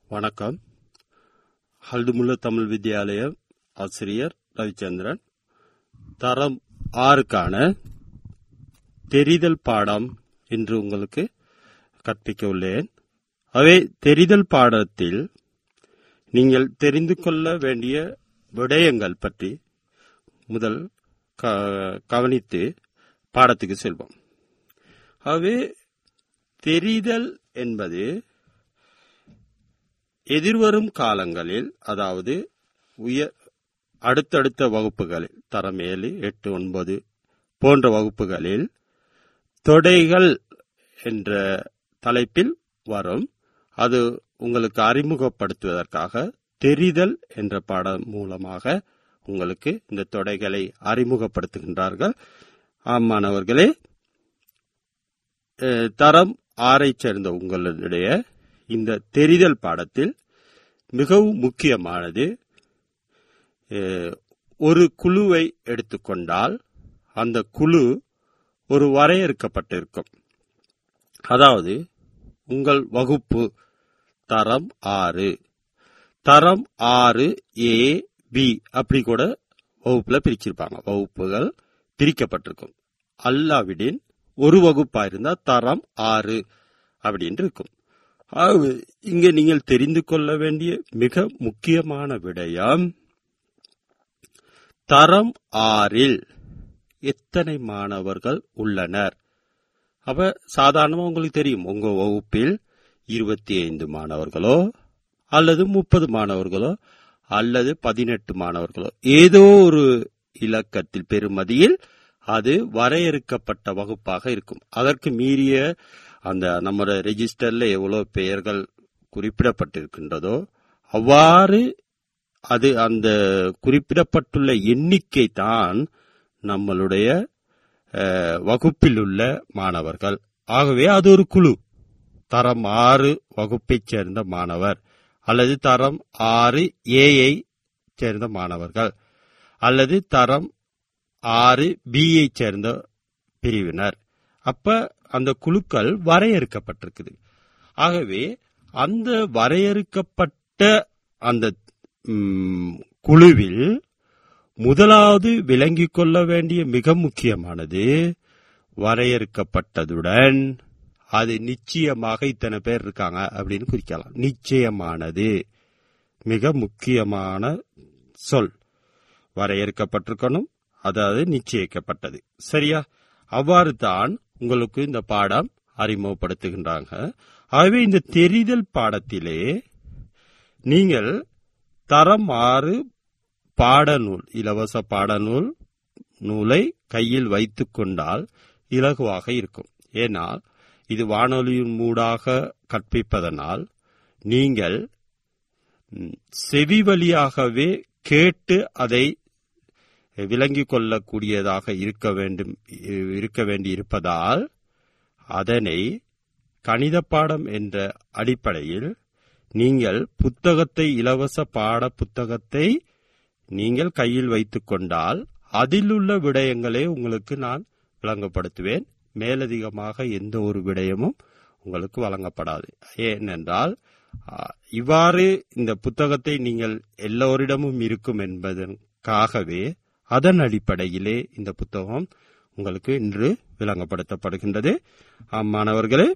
வணக்கம் ஹல்துமுல்ல தமிழ் வித்யாலய ஆசிரியர் ரவிச்சந்திரன் தரம் ஆறுக்கான தெரிதல் பாடம் என்று உங்களுக்கு கற்பிக்க உள்ளேன் அவை தெரிதல் பாடத்தில் நீங்கள் தெரிந்து கொள்ள வேண்டிய விடயங்கள் பற்றி முதல் க- கவனித்து பாடத்துக்கு செல்வோம் ஆகவே தெரிதல் என்பது எதிர்வரும் காலங்களில் அதாவது உயர் அடுத்தடுத்த வகுப்புகளில் தரம் ஏழு எட்டு ஒன்பது போன்ற வகுப்புகளில் தொடைகள் என்ற தலைப்பில் வரும் அது உங்களுக்கு அறிமுகப்படுத்துவதற்காக தெரிதல் என்ற பாடம் மூலமாக உங்களுக்கு இந்த தொடைகளை அறிமுகப்படுத்துகின்றார்கள் ஆம் மாணவர்களே அஹ், தரம் ஆறைச் சேர்ந்த உங்களுடைய இந்த தெரிதல் பாடத்தில் மிகவும் முக்கியமானது அஹ், ஒரு குழுவை எடுத்துக்கொண்டால் அந்த குழு ஒரு வரையறுக்கப்பட்டிருக்கும் அதாவது உங்கள் வகுப்பு தரம் ஆறு தரம் ஆறு ஏ பி அப்படி கூட வகுப்புல பிரிச்சிருப்பாங்க வகுப்புகள் பிரிக்கப்பட்டிருக்கும் அல்லாவிடின் ஒரு வகுப்பா இருந்தா தரம் ஆறு அப்படின்னு இருக்கும் ஆகவே, இங்க நீங்கள் தெரிந்து கொள்ள வேண்டிய மிக முக்கியமான விடயம் தரம் ஆறில் எத்தனை மாணவர்கள் உள்ளனர் அப்ப சாதாரணமா உங்களுக்கு தெரியும் உங்க வகுப்பில் இருபத்தி ஐந்து மாணவர்களோ அல்லது முப்பது மாணவர்களோ அல்லது பதினெட்டு மாணவர்களோ ஏதோ ஒரு இலக்கத்தில் பெறுமதியில் அது வரையறுக்கப்பட்ட வகுப்பாக இருக்கும் அதற்கு மீறிய அந்த நம்ம ரெஜிஸ்டர்ல எவ்வளவு பெயர்கள் குறிப்பிடப்பட்டிருக்கின்றதோ அவ்வாறு அது அந்த குறிப்பிடப்பட்டுள்ள எண்ணிக்கை தான் நம்மளுடைய அஹ், வகுப்பில் உள்ள மாணவர்கள் ஆகவே அது ஒரு குழு தரம் ஆறு வகுப்பைச் சேர்ந்த மாணவர் அல்லது தரம் ஆறு ஏஐ சேர்ந்த மாணவர்கள் அல்லது தரம் ஆறு பிஐ சேர்ந்த பிரிவினர் அப்ப அந்த குழுக்கள் வரையறுக்கப்பட்டிருக்குது ஆகவே அந்த வரையறுக்கப்பட்ட அந்த ம், குழுவில் முதலாவது விளங்கிக் கொள்ள வேண்டிய மிக முக்கியமானது வரையறுக்கப்பட்டதுடன் அது நிச்சயமாக இத்தனை பேர் இருக்காங்க அப்படின்னு குறிக்கலாம் நிச்சயமானது மிக முக்கியமான சொல் வரையறுக்கப்பட்டிருக்கணும் அதாவது நிச்சயிக்கப்பட்டது சரியா அவ்வாறு தான் உங்களுக்கு இந்த பாடம் அறிமுகப்படுத்துகின்றாங்க ஆகவே இந்த தெரிதல் பாடத்திலே நீங்கள் தரம் ஆறு பாடநூல் இலவச பாடநூல் நூலை கையில் வைத்துக் கொண்டால் இலகுவாக இருக்கும் ஏனால் இது வானொலியின் மூடாக கற்பிப்பதனால் நீங்கள் ம், செவி வழியாகவே கேட்டு அதை விளங்கிக் கொள்ளக்கூடியதாக இருக்க வேண்டும் இ- இருக்க வேண்டி இருப்பதால் அதனை கணித பாடம் என்ற அடிப்படையில் நீங்கள் புத்தகத்தை இலவச பாட புத்தகத்தை நீங்கள் கையில் வைத்துக் கொண்டால் அதிலுள்ள விடயங்களே உங்களுக்கு நான் விளங்கப்படுத்துவேன் மேலதிகமாக எந்த ஒரு விடயமும் உங்களுக்கு வழங்கப்படாது ஏனென்றால் ஆ, இவ்வாறு இந்த புத்தகத்தை நீங்கள் எல்லோரிடமும் இருக்கும் என்பதற்காகவே அதன் அடிப்படையிலே இந்த புத்தகம் உங்களுக்கு இன்று விளங்கப்படுத்தப்படுகின்றது ஆம் மாணவர்களே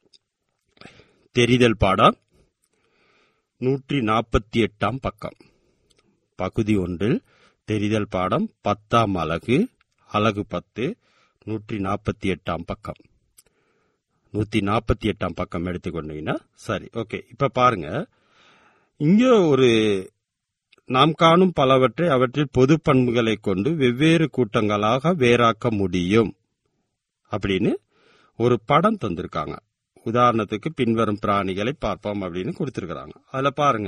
தெரிதல் பாடம் நூற்றி நாற்பத்தி எட்டாம் பக்கம் பகுதி ஒன்றில் தெரிதல் பாடம் பத்தாம் அலகு அலகு பத்து நூற்றி நாற்பத்தி எட்டாம் பக்கம் நூத்தி நாற்பத்தி எட்டாம் பக்கம் எடுத்துக்கொண்டீங்கன்னா சரி ஓகே இப்ப பாருங்க இங்க ஒரு நாம் காணும் பலவற்றை அவற்றில் பொது பண்புகளை கொண்டு வெவ்வேறு கூட்டங்களாக வேறாக்க முடியும் அப்படின்னு ஒரு படம் தந்திருக்காங்க உதாரணத்துக்கு பின்வரும் பிராணிகளை பார்ப்போம் அப்படின்னு கொடுத்திருக்கிறாங்க அதுல பாருங்க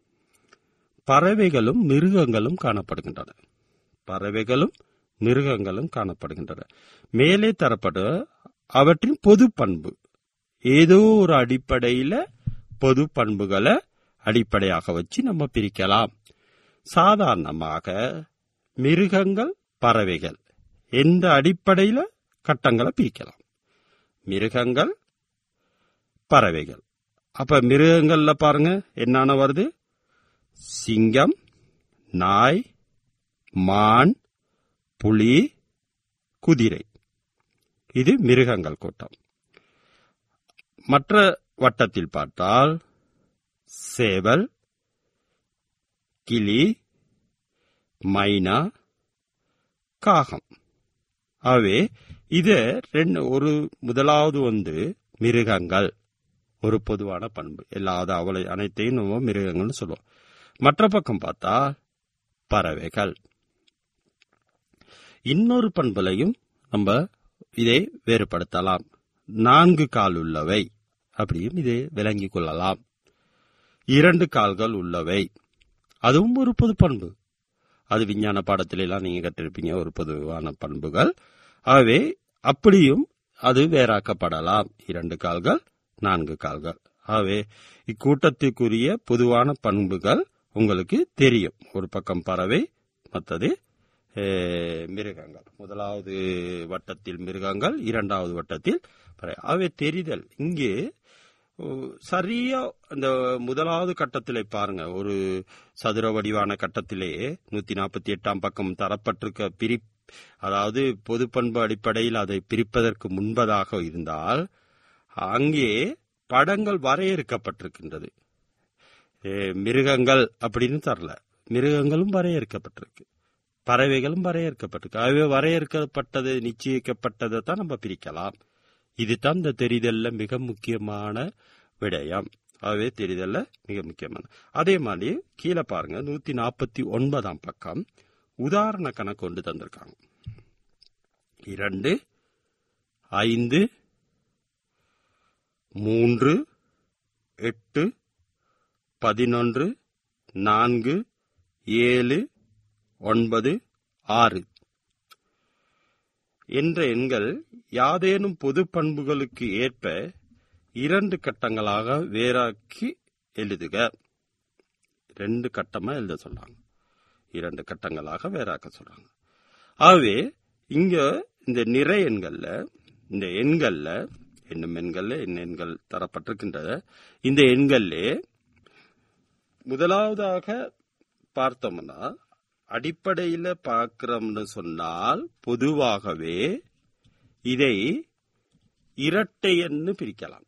பறவைகளும் மிருகங்களும் காணப்படுகின்றன பறவைகளும் மிருகங்களும் காணப்படுகின்றன மேலே தரப்பட்ட அவற்றின் பொது பண்பு ஏதோ ஒரு அடிப்படையில பொது பண்புகளை அடிப்படையாக வச்சு நம்ம பிரிக்கலாம் சாதாரணமாக மிருகங்கள் பறவைகள் எந்த அடிப்படையில கட்டங்களை பிரிக்கலாம் மிருகங்கள் பறவைகள் அப்ப மிருகங்கள்ல பாருங்க என்னென்ன வருது சிங்கம் நாய் மான் புலி குதிரை இது மிருகங்கள் கூட்டம் மற்ற வட்டத்தில் பார்த்தால் சேவல் கிளி மைனா காகம் ஆகவே இது ரெண்டு ஒரு முதலாவது வந்து மிருகங்கள் ஒரு பொதுவான பண்பு எல்லாத அவளை அனைத்தையும் நம்ம மிருகங்கள்னு சொல்லுவோம் மற்ற பக்கம் பார்த்தா பறவைகள் இன்னொரு பண்புலையும் நம்ம இதை வேறுபடுத்தலாம் நான்கு கால் உள்ளவை அப்படியும் இதை விளங்கிக் கொள்ளலாம் இரண்டு கால்கள் உள்ளவை அதுவும் ஒரு பொது பண்பு அது விஞ்ஞான பாடத்தில எல்லாம் நீங்க கற்றிருப்பீங்க ஒரு பொதுவான பண்புகள் ஆகவே அப்படியும் அது வேறாக்கப்படலாம் இரண்டு கால்கள் நான்கு கால்கள் ஆகவே இக்கூட்டத்துக்குரிய பொதுவான பண்புகள் உங்களுக்கு தெரியும் ஒரு பக்கம் பறவை மற்றது அஹ், மிருகங்கள் முதலாவது வட்டத்தில் மிருகங்கள் இரண்டாவது வட்டத்தில் பறவை ஆகவே தெரிதல் இங்கே ஓ, சரியா அந்த முதலாவது கட்டத்திலே பாருங்க ஒரு சதுர வடிவான கட்டத்திலே நூத்தி நாற்பத்தி எட்டாம் பக்கம் தரப்பட்டிருக்க பிரி அதாவது பொது பண்பு அடிப்படையில் அதை பிரிப்பதற்கு முன்பதாக இருந்தால் அங்கே படங்கள் வரையறுக்கப்பட்டிருக்கின்றது ஏ, மிருகங்கள் அப்படின்னு தரல மிருகங்களும் வரையறுக்கப்பட்டிருக்கு பறவைகளும் வரையறுக்கப்பட்டிருக்கு ஆகவே வரையறுக்கப்பட்டது நிச்சயிக்கப்பட்டதை தான் நம்ம பிரிக்கலாம் இதுதான் இந்த தெரிதல்ல மிக முக்கியமான விடயம் ஆகவே தெரிதல்ல மிக முக்கியமான அதே மாதிரி கீழே பாருங்க நூத்தி நாற்பத்தி ஒன்பதாம் பக்கம் உதாரண கணக்கு கொண்டு தந்திருக்காங்க இரண்டு ஐந்து மூன்று எட்டு பதினொன்று நான்கு ஏழு ஒன்பது ஆறு என்ற எண்கள் யாதேனும் பொது பண்புகளுக்கு ஏற்ப இரண்டு கட்டங்களாக வேறாக்கி எழுதுக ரெண்டு கட்டமா எழுத சொல்றாங்க இரண்டு கட்டங்களாக வேறாக்க சொல்றாங்க ஆகவே இங்க இந்த நிறை எண்கள்ல இந்த எண்கள்ல என்னும் எண்கள்ல என்ன எண்கள் தரப்பட்டிருக்கின்றத இந்த எண்கள்ல முதலாவதாக பார்த்தோம்னா அடிப்படையில பார்க்கிறோம்னு சொன்னால் பொதுவாகவே இதை இரட்டை எண்ணு பிரிக்கலாம்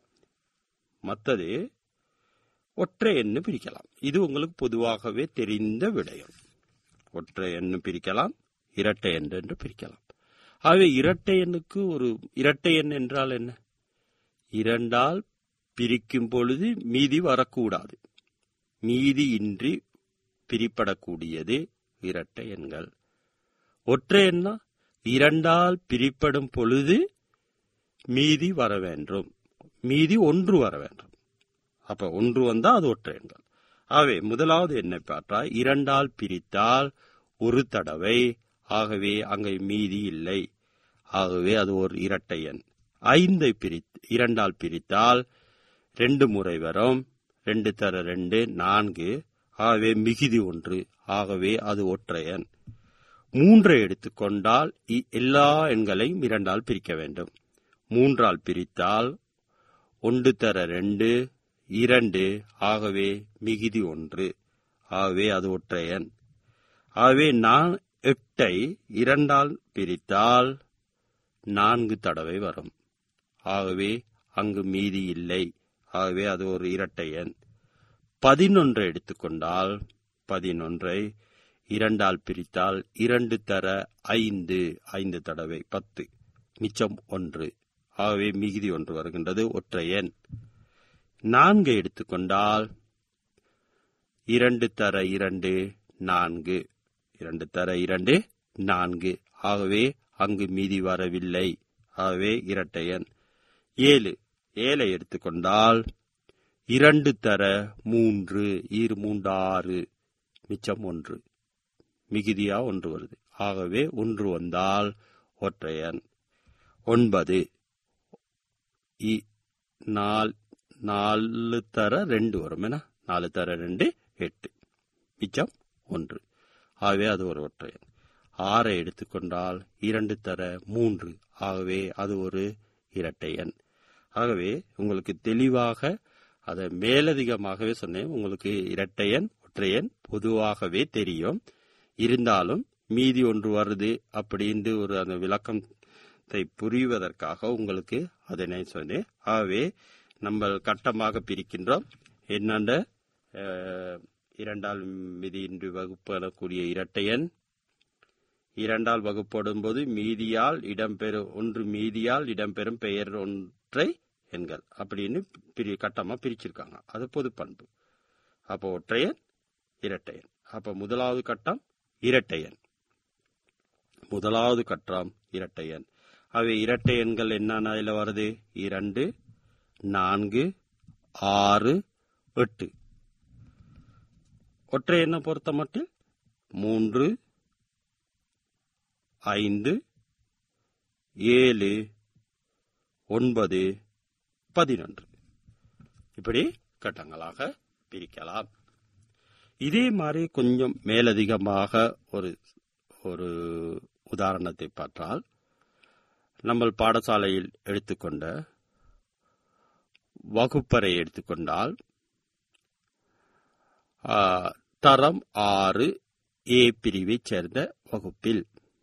மத்தது ஒற்றை எண்ணு பிரிக்கலாம் இது உங்களுக்கு பொதுவாகவே தெரிந்த விடயம் ஒற்றை எண்ணு பிரிக்கலாம் இரட்டை எண் என்று பிரிக்கலாம் ஆகவே இரட்டை எண்ணுக்கு ஒரு இரட்டை எண் என்றால் என்ன இரண்டால் பிரிக்கும் பொழுது மீதி வரக்கூடாது மீதி இன்றி பிரிப்படக்கூடியது இரட்டை எண்கள் ஒற்றை எண்ணா இரண்டால் பிரிப்படும் பொழுது மீதி வர வேண்டும் மீதி ஒன்று வர வேண்டும் அப்ப ஒன்று வந்தா அது ஒற்றை எண்கள் ஆகவே முதலாவது எண்ணை பார்த்தா இரண்டால் பிரித்தால் ஒரு தடவை ஆகவே அங்கே மீதி இல்லை ஆகவே அது ஒரு இரட்டை எண் ஐந்தை பிரி இரண்டால் பிரித்தால் ரெண்டு முறை வரும் ரெண்டு தர ரெண்டு நான்கு ஆகவே மிகுதி ஒன்று ஆகவே அது ஒற்றை எண் மூன்றை எடுத்துக்கொண்டால் இ- எல்லா எண்களையும் இரண்டால் பிரிக்க வேண்டும் மூன்றால் பிரித்தால் ஒன்று தர ரெண்டு இரண்டு ஆகவே மிகுதி ஒன்று ஆகவே அது ஒற்றை எண் ஆகவே நான் எட்டை இரண்டால் பிரித்தால் நான்கு தடவை வரும் ஆகவே அங்கு மீதி இல்லை ஆகவே அது ஒரு இரட்டை எண் பதினொன்றை எடுத்துக்கொண்டால் பதினொன்றை இரண்டால் பிரித்தால் இரண்டு தர ஐந்து ஐந்து தடவை பத்து மிச்சம் ஒன்று ஆகவே மிகுதி ஒன்று வருகின்றது ஒற்றை எண் நான்கை எடுத்துக்கொண்டால் இரண்டு தர இரண்டு நான்கு இரண்டு தர இரண்டு நான்கு ஆகவே அங்கு மீதி வரவில்லை ஆகவே இரட்டை எண் ஏழு ஏழை எடுத்துக்கொண்டால் இரண்டு தர மூன்று ஈர் மூன்று ஆறு மிச்சம் ஒன்று மிகுதியா ஒன்று வருது ஆகவே ஒன்று வந்தால் ஒற்றையன் ஒன்பது இ- நால் நாலு தர ரெண்டு வரும் என்ன நாலு தர ரெண்டு எட்டு மிச்சம் ஒன்று ஆகவே அது ஒரு ஒற்றையன் ஆறை எடுத்துக்கொண்டால் இரண்டு தர மூன்று ஆகவே அது ஒரு இரட்டை எண் ஆகவே உங்களுக்கு தெளிவாக அதை மேலதிகமாகவே சொன்னேன் உங்களுக்கு இரட்டையன் ஒற்றையன் பொதுவாகவே தெரியும் இருந்தாலும் மீதி ஒன்று வருது அப்படின்னு ஒரு அந்த விளக்கத்தை புரிவதற்காக உங்களுக்கு அதனை சொன்னேன் ஆகவே நம்ம கட்டமாக பிரிக்கின்றோம் என்னென்ன அஹ், இரண்டால் மிதியின்றி வகுப்பு எனக்கூடிய இரட்டையன் இரண்டால் வகுப்படும் போது மீதியால் இடம்பெறும் ஒன்று மீதியால் இடம்பெறும் பெயர் ஒன்றை எண்கள் அப்படின்னு பிரி கட்டமா பிரிச்சிருக்காங்க அது பொது பண்பு அப்போ ஒற்றையன் இரட்டையன் அப்ப முதலாவது கட்டம் இரட்டையன் முதலாவது கட்டம் இரட்டையன் அவை இரட்டை எண்கள் என்னென்ன இதுல வருது இரண்டு நான்கு ஆறு எட்டு ஒற்றை எண்ணை பொறுத்த மட்டும் மூன்று ஐந்து ஏழு ஒன்பது பதினொன்று இப்படி கட்டங்களாக பிரிக்கலாம் இதே மாதிரி கொஞ்சம் மேலதிகமாக ஒரு ஒரு உதாரணத்தை பார்த்தால் நம்ம பாடசாலையில் எடுத்துக்கொண்ட வகுப்பறை எடுத்துக்கொண்டால் ஆ, தரம் ஆறு ஏ பிரிவைச் சேர்ந்த வகுப்பில்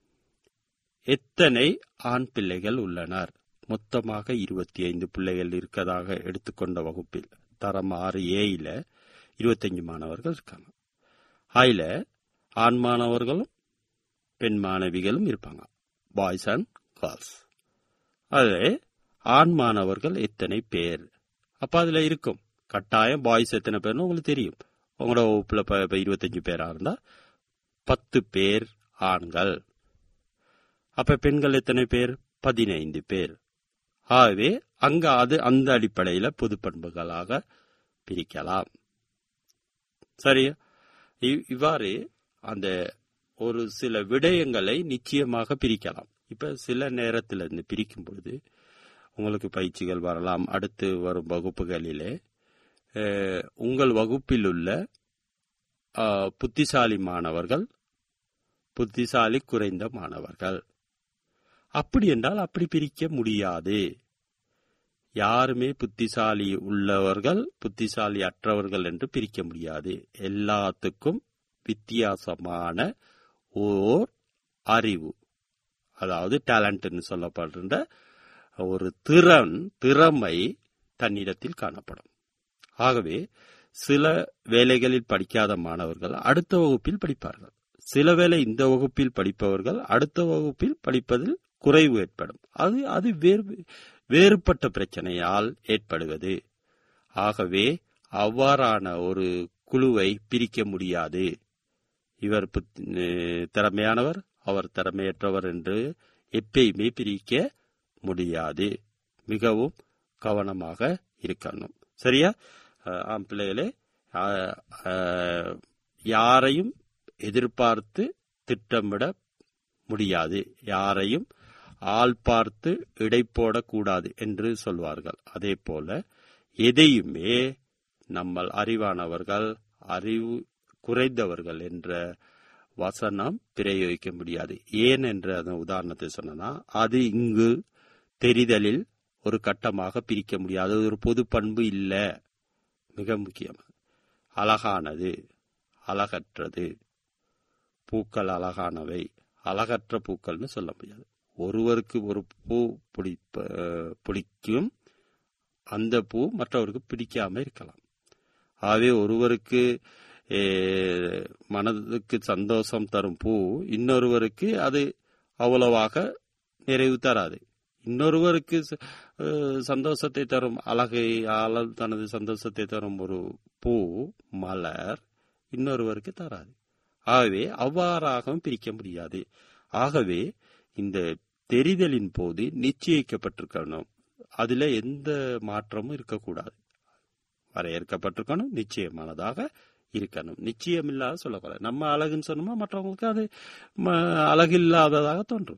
எத்தனை ஆண் பிள்ளைகள் உள்ளனர் மொத்தமாக இருபத்தி ஐந்து பிள்ளைகள் இருக்கதாக எடுத்துக்கொண்ட வகுப்பில் தரம் ஆறு ஏயில இருபத்தஞ்சு மாணவர்கள் இருக்காங்க அதுல ஆண் மாணவர்களும் பெண் மாணவிகளும் இருப்பாங்க பாய்ஸ் அண்ட் கேர்ள்ஸ் அது ஆண் மாணவர்கள் எத்தனை பேர் அப்ப அதுல இருக்கும் கட்டாயம் பாய்ஸ் எத்தனை பேர்னு உங்களுக்கு தெரியும் உங்களோட வகுப்புல இப்ப இப்ப இருபத்தஞ்சு பேரா இருந்தா பத்து பேர் ஆண்கள் அப்ப பெண்கள் எத்தனை பேர் பதினைந்து பேர் ஆகவே அங்க அது அந்த அடிப்படையில பொது பண்புகளாக பிரிக்கலாம் சரியா இ- இவ்வாறு அந்த ஒரு சில விடயங்களை நிச்சயமாக பிரிக்கலாம் இப்ப சில நேரத்துல இருந்து பிரிக்கும் பொழுது உங்களுக்கு பயிற்சிகள் வரலாம் அடுத்து வரும் வகுப்புகளிலே அஹ், உங்கள் வகுப்பில் உள்ள அஹ், புத்திசாலி மாணவர்கள் புத்திசாலி குறைந்த மாணவர்கள் அப்படி என்றால் அப்படி பிரிக்க முடியாது யாருமே புத்திசாலி உள்ளவர்கள் புத்திசாலி அற்றவர்கள் என்று பிரிக்க முடியாது எல்லாத்துக்கும் வித்தியாசமான ஓர் அறிவு அதாவது டேலண்ட்னு சொல்லப்படுகின்ற ஒரு திறன் திறமை தன்னிடத்தில் காணப்படும் ஆகவே சில வேலைகளில் படிக்காத மாணவர்கள் அடுத்த வகுப்பில் படிப்பார்கள் சில வேளை இந்த வகுப்பில் படிப்பவர்கள் அடுத்த வகுப்பில் படிப்பதில் குறைவு ஏற்படும் அது அது வேறு வேறுபட்ட பிரச்சனையால் ஏற்படுவது ஆகவே அவ்வாறான ஒரு குழுவை பிரிக்க முடியாது இவர் புத்- அஹ் திறமையானவர் அவர் திறமையற்றவர் என்று எப்பயுமே பிரிக்க முடியாது மிகவும் கவனமாக இருக்கணும் சரியா அஹ் ஆம் பிள்ளைகளே அஹ், அஹ், யாரையும் எதிர்பார்த்து திட்டமிட முடியாது யாரையும் ஆள் பார்த்து இடை போடக்கூடாது என்று சொல்வார்கள் அதே போல எதையுமே நம்ம அறிவானவர்கள் அறிவு குறைந்தவர்கள் என்ற வசனம் பிரயோகிக்க முடியாது ஏன் என்ற அந்த உதாரணத்தை சொன்னா அது இங்கு தெரிதலில் ஒரு கட்டமாக பிரிக்க முடியாது அது ஒரு பொது பண்பு இல்ல மிக முக்கியம் அழகானது அழகற்றது பூக்கள் அழகானவை அழகற்ற பூக்கள்னு சொல்ல முடியாது ஒருவருக்கு ஒரு பூ பிடிப்ப பிடிக்கும் அந்த பூ மற்றவருக்கு பிடிக்காம இருக்கலாம் ஆகவே ஒருவருக்கு ஏ, மனதுக்கு சந்தோஷம் தரும் பூ இன்னொருவருக்கு அது அவ்வளவாக நிறைவு தராது இன்னொருவருக்கு ச- அஹ், சந்தோஷத்தை தரும் அழகை ஆளல் தனது சந்தோஷத்தை தரும் ஒரு பூ மலர் இன்னொருவருக்கு தராது ஆகவே அவ்வாறாகவும் பிரிக்க முடியாது ஆகவே இந்த தெரிதலின் போது நிச்சயிக்கப்பட்டிருக்கணும் அதுல எந்த மாற்றமும் இருக்கக்கூடாது வரையறுக்கப்பட்டிருக்கணும் நிச்சயமானதாக இருக்கணும் நிச்சயம் இல்லாத சொல்லக்கூடாது நம்ம அழகுன்னு சொன்னோமா மற்றவங்களுக்கு அது ம- அழகில்லாததாக தோன்றும்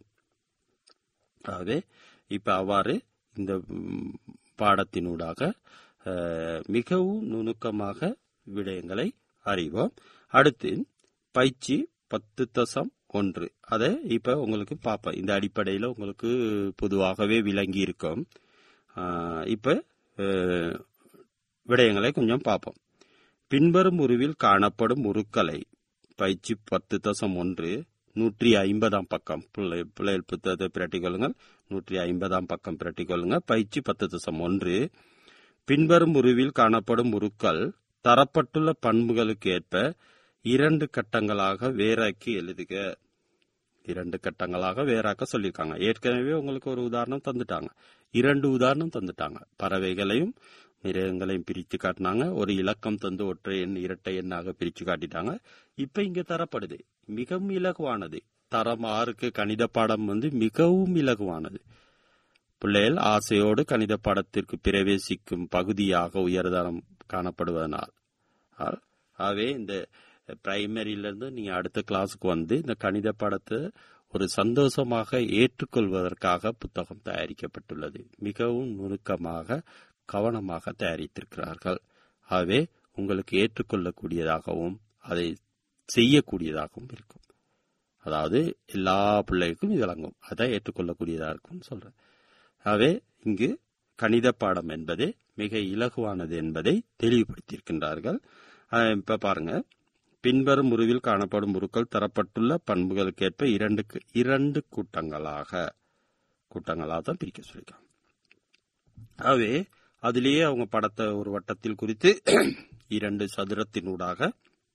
ஆகவே இப்ப அவ்வாறு இந்த ம், பாடத்தினூடாக அஹ், மிகவும் நுணுக்கமாக விடயங்களை அறிவோம் அடுத்து பயிற்சி பத்து தசம் ஒன்று அதை இப்ப உங்களுக்கு பார்ப்போம் இந்த அடிப்படையில உங்களுக்கு பொதுவாகவே விளங்கி இருக்கும் ஆஹ், இப்ப அஹ், விடயங்களை கொஞ்சம் பார்ப்போம் பின்வரும் உருவில் காணப்படும் உருக்களை பயிற்சி பத்து தசம் ஒன்று நூற்றி ஐம்பதாம் பக்கம் பிள்ளை பிள்ளைகள் புத்தகத்தை பிரட்டிக் கொள்ளுங்கள் நூற்றி ஐம்பதாம் பக்கம் பிரட்டிக் கொள்ளுங்க பயிற்சி பத்து தசம் ஒன்று பின்வரும் உருவில் காணப்படும் உருக்கள் தரப்பட்டுள்ள பண்புகளுக்கு ஏற்ப இரண்டு கட்டங்களாக வேறாக்கி எழுதுக இரண்டு கட்டங்களாக வேறாக்க சொல்லியிருக்காங்க ஏற்கனவே உங்களுக்கு ஒரு உதாரணம் தந்துட்டாங்க இரண்டு உதாரணம் தந்துட்டாங்க பறவைகளையும் மிருகங்களையும் பிரித்து காட்டினாங்க ஒரு இலக்கம் தந்து ஒற்றை எண் இரட்டை எண்ணாக பிரித்து காட்டிட்டாங்க இப்ப இங்க தரப்படுது மிகவும் இலகுவானது தரம் ஆறுக்கு கணித பாடம் வந்து மிகவும் இலகுவானது பிள்ளைகள் ஆசையோடு கணித பாடத்திற்கு பிரவேசிக்கும் பகுதியாக உயர்தரம் காணப்படுவதனால் ஆ- ஆகவே இந்த பிரைமரியிலிருந்து நீங்க அடுத்த கிளாஸுக்கு வந்து இந்த கணித பாடத்தை ஒரு சந்தோஷமாக ஏற்றுக்கொள்வதற்காக புத்தகம் தயாரிக்கப்பட்டுள்ளது மிகவும் நுணுக்கமாக கவனமாக தயாரித்திருக்கிறார்கள் ஆகவே உங்களுக்கு ஏற்றுக்கொள்ளக்கூடியதாகவும் அதை செய்யக்கூடியதாகவும் இருக்கும் அதாவது எல்லா பிள்ளைகளுக்கும் இது விளங்கும் அதை ஏற்றுக்கொள்ளக்கூடியதா இருக்கும் சொல்றேன் ஆகவே இங்கு கணித பாடம் என்பது மிக இலகுவானது என்பதை தெளிவுபடுத்தியிருக்கின்றார்கள் அஹ் இப்ப பாருங்க பின்வரும் உருவில் காணப்படும் உருக்கள் தரப்பட்டுள்ள பண்புகளுக்கேற்ப இரண்டு இரண்டு கூட்டங்களாக கூட்டங்களாக தான் பிரிக்க சொல்லியிருக்காங்க ஆகவே அதிலேயே அவங்க படத்தை ஒரு வட்டத்தில் குறித்து இரண்டு சதுரத்தினூடாக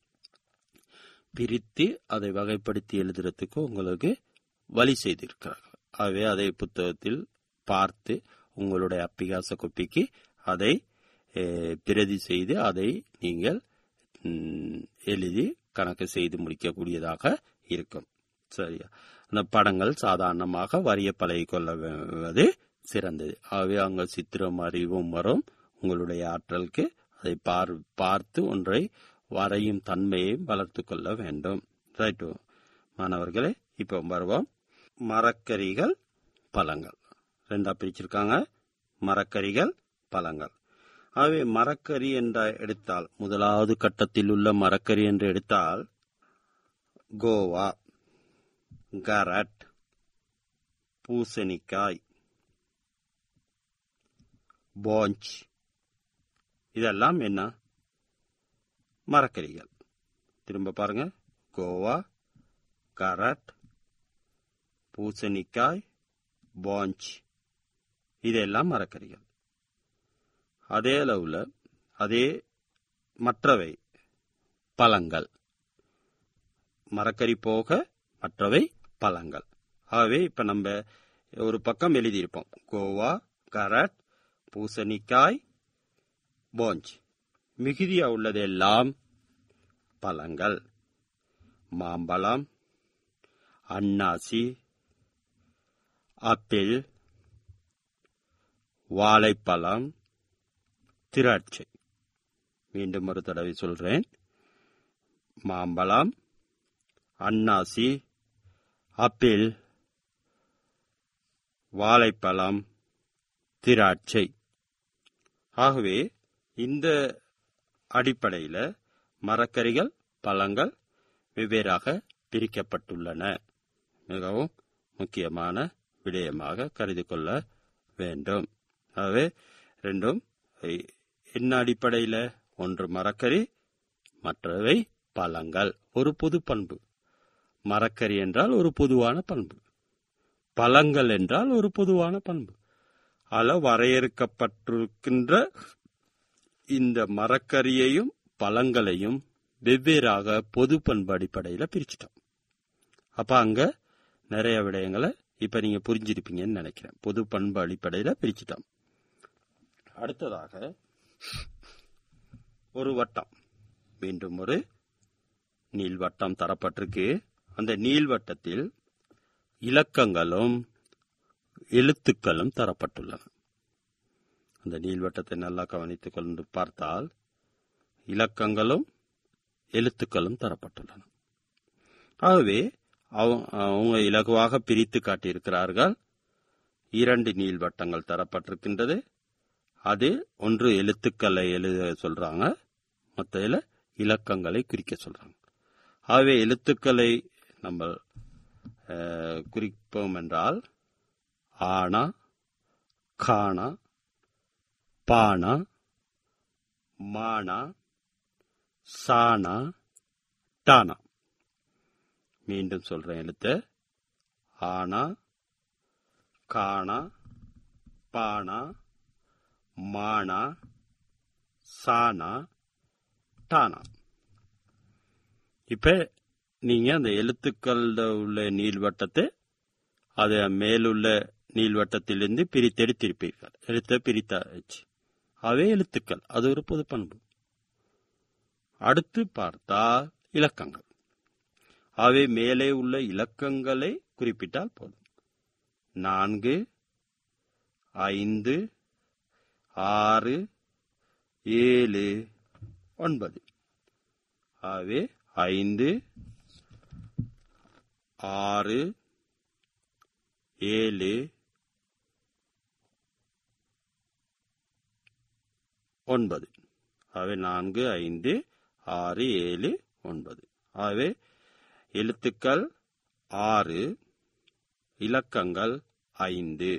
பிரித்து அதை வகைப்படுத்தி எழுதுறதுக்கு உங்களுக்கு வழி செய்திருக்கிறார்கள் ஆகவே அதை புத்தகத்தில் பார்த்து உங்களுடைய அப்பிகாச கொப்பிக்கு அதை அஹ், பிரதி செய்து அதை நீங்கள் ம், எழுதி கணக்கு செய்து முடிக்கக்கூடியதாக இருக்கும் சரியா அந்த படங்கள் சாதாரணமாக வரிய பழகிக் கொள்வது சிறந்தது ஆகவே அங்க சித்திரம் அறிவும் வரும் உங்களுடைய ஆற்றலுக்கு அதை பார் பார்த்து ஒன்றை வரையும் தன்மையையும் வளர்த்து கொள்ள வேண்டும் ரைட்டு மாணவர்களே இப்போ வருவோம் மரக்கரிகள் பழங்கள் ரெண்டா பிரிச்சிருக்காங்க மரக்கரிகள் பழங்கள் ஆகவே மரக்கறி என்ற எடுத்தால் முதலாவது கட்டத்தில் உள்ள மரக்கறி என்று எடுத்தால் கோவா கரட் பூசணிக்காய் போஞ்ச் இதெல்லாம் என்ன மரக்கறிகள் திரும்ப பாருங்க கோவா கரட் பூசணிக்காய் போஞ்ச் இதெல்லாம் மரக்கறிகள் அதே அளவுல அதே மற்றவை பழங்கள் மரக்கறி போக மற்றவை பழங்கள் ஆகவே இப்ப நம்ம ஒரு பக்கம் எழுதியிருப்போம் கோவா கரட் பூசணிக்காய் போஞ்ச் மிகுதியா உள்ளதெல்லாம் பழங்கள் மாம்பழம் அன்னாசி ஆப்பிள் வாழைப்பழம் திராட்சை மீண்டும் ஒரு தடவை சொல்றேன் மாம்பழம் அன்னாசி ஆப்பிள் வாழைப்பழம் திராட்சை ஆகவே இந்த அடிப்படையில மரக்கறிகள் பழங்கள் வெவ்வேறாக பிரிக்கப்பட்டுள்ளன மிகவும் முக்கியமான விடயமாக கருதி கொள்ள வேண்டும் ஆகவே ரெண்டும் எ- என்ன அடிப்படையில ஒன்று மரக்கறி மற்றவை பழங்கள் ஒரு பொது பண்பு மரக்கறி என்றால் ஒரு பொதுவான பண்பு பழங்கள் என்றால் ஒரு பொதுவான பண்பு அள வரையறுக்கப்பட்டிருக்கின்ற இந்த மரக்கறியையும் பழங்களையும் வெவ்வேறாக பொது பண்பு அடிப்படையில பிரிச்சிட்டோம் அப்ப அங்க நிறைய விடயங்களை இப்ப நீங்க புரிஞ்சிருப்பீங்கன்னு நினைக்கிறேன் பொது பண்பு அடிப்படையில பிரிச்சிட்டோம் அடுத்ததாக ஒரு வட்டம் மீண்டும் ஒரு நீள்வட்டம் தரப்பட்டிருக்கு அந்த நீள்வட்டத்தில் இலக்கங்களும் எழுத்துக்களும் தரப்பட்டுள்ளன அந்த நீள்வட்டத்தை நல்லா கவனித்துக் கொண்டு பார்த்தால் இலக்கங்களும் எழுத்துக்களும் தரப்பட்டுள்ளன ஆகவே அவ- அவங்க இலகுவாக பிரித்து காட்டியிருக்கிறார்கள் இரண்டு நீள்வட்டங்கள் தரப்பட்டிருக்கின்றது அது ஒன்று எழுத்துக்களை எழுத சொல்றாங்க மற்றதுல இலக்கங்களை குறிக்க சொல்றாங்க ஆகவே எழுத்துக்களை நம்ம அஹ், குறிப்போம் என்றால் ஆனா கானா பானா மானா சானா டானா மீண்டும் சொல்றேன் எழுத்து ஆனா கானா பானா மானா சானா டானா இப்ப நீங்க அந்த எழுத்துக்கள்ல உள்ள நீள்வட்டத்தை அது மேலுள்ள நீள்வட்டத்திலிருந்து பிரித்தெடுத்திருப்பீர்கள் எழுத்தை பிரித்தாச்சு அவை எழுத்துக்கள் அது ஒரு பொது பண்பு அடுத்து பார்த்தால் இலக்கங்கள் அவை மேலே உள்ள இலக்கங்களை குறிப்பிட்டால் போதும் நான்கு ஐந்து ஆறு ஏழு ஒன்பது ஆகவே ஐந்து ஆறு ஏழு ஒன்பது ஆகவே நான்கு ஐந்து ஆறு ஏழு ஒன்பது ஆகவே எழுத்துக்கள் ஆறு இலக்கங்கள் ஐந்து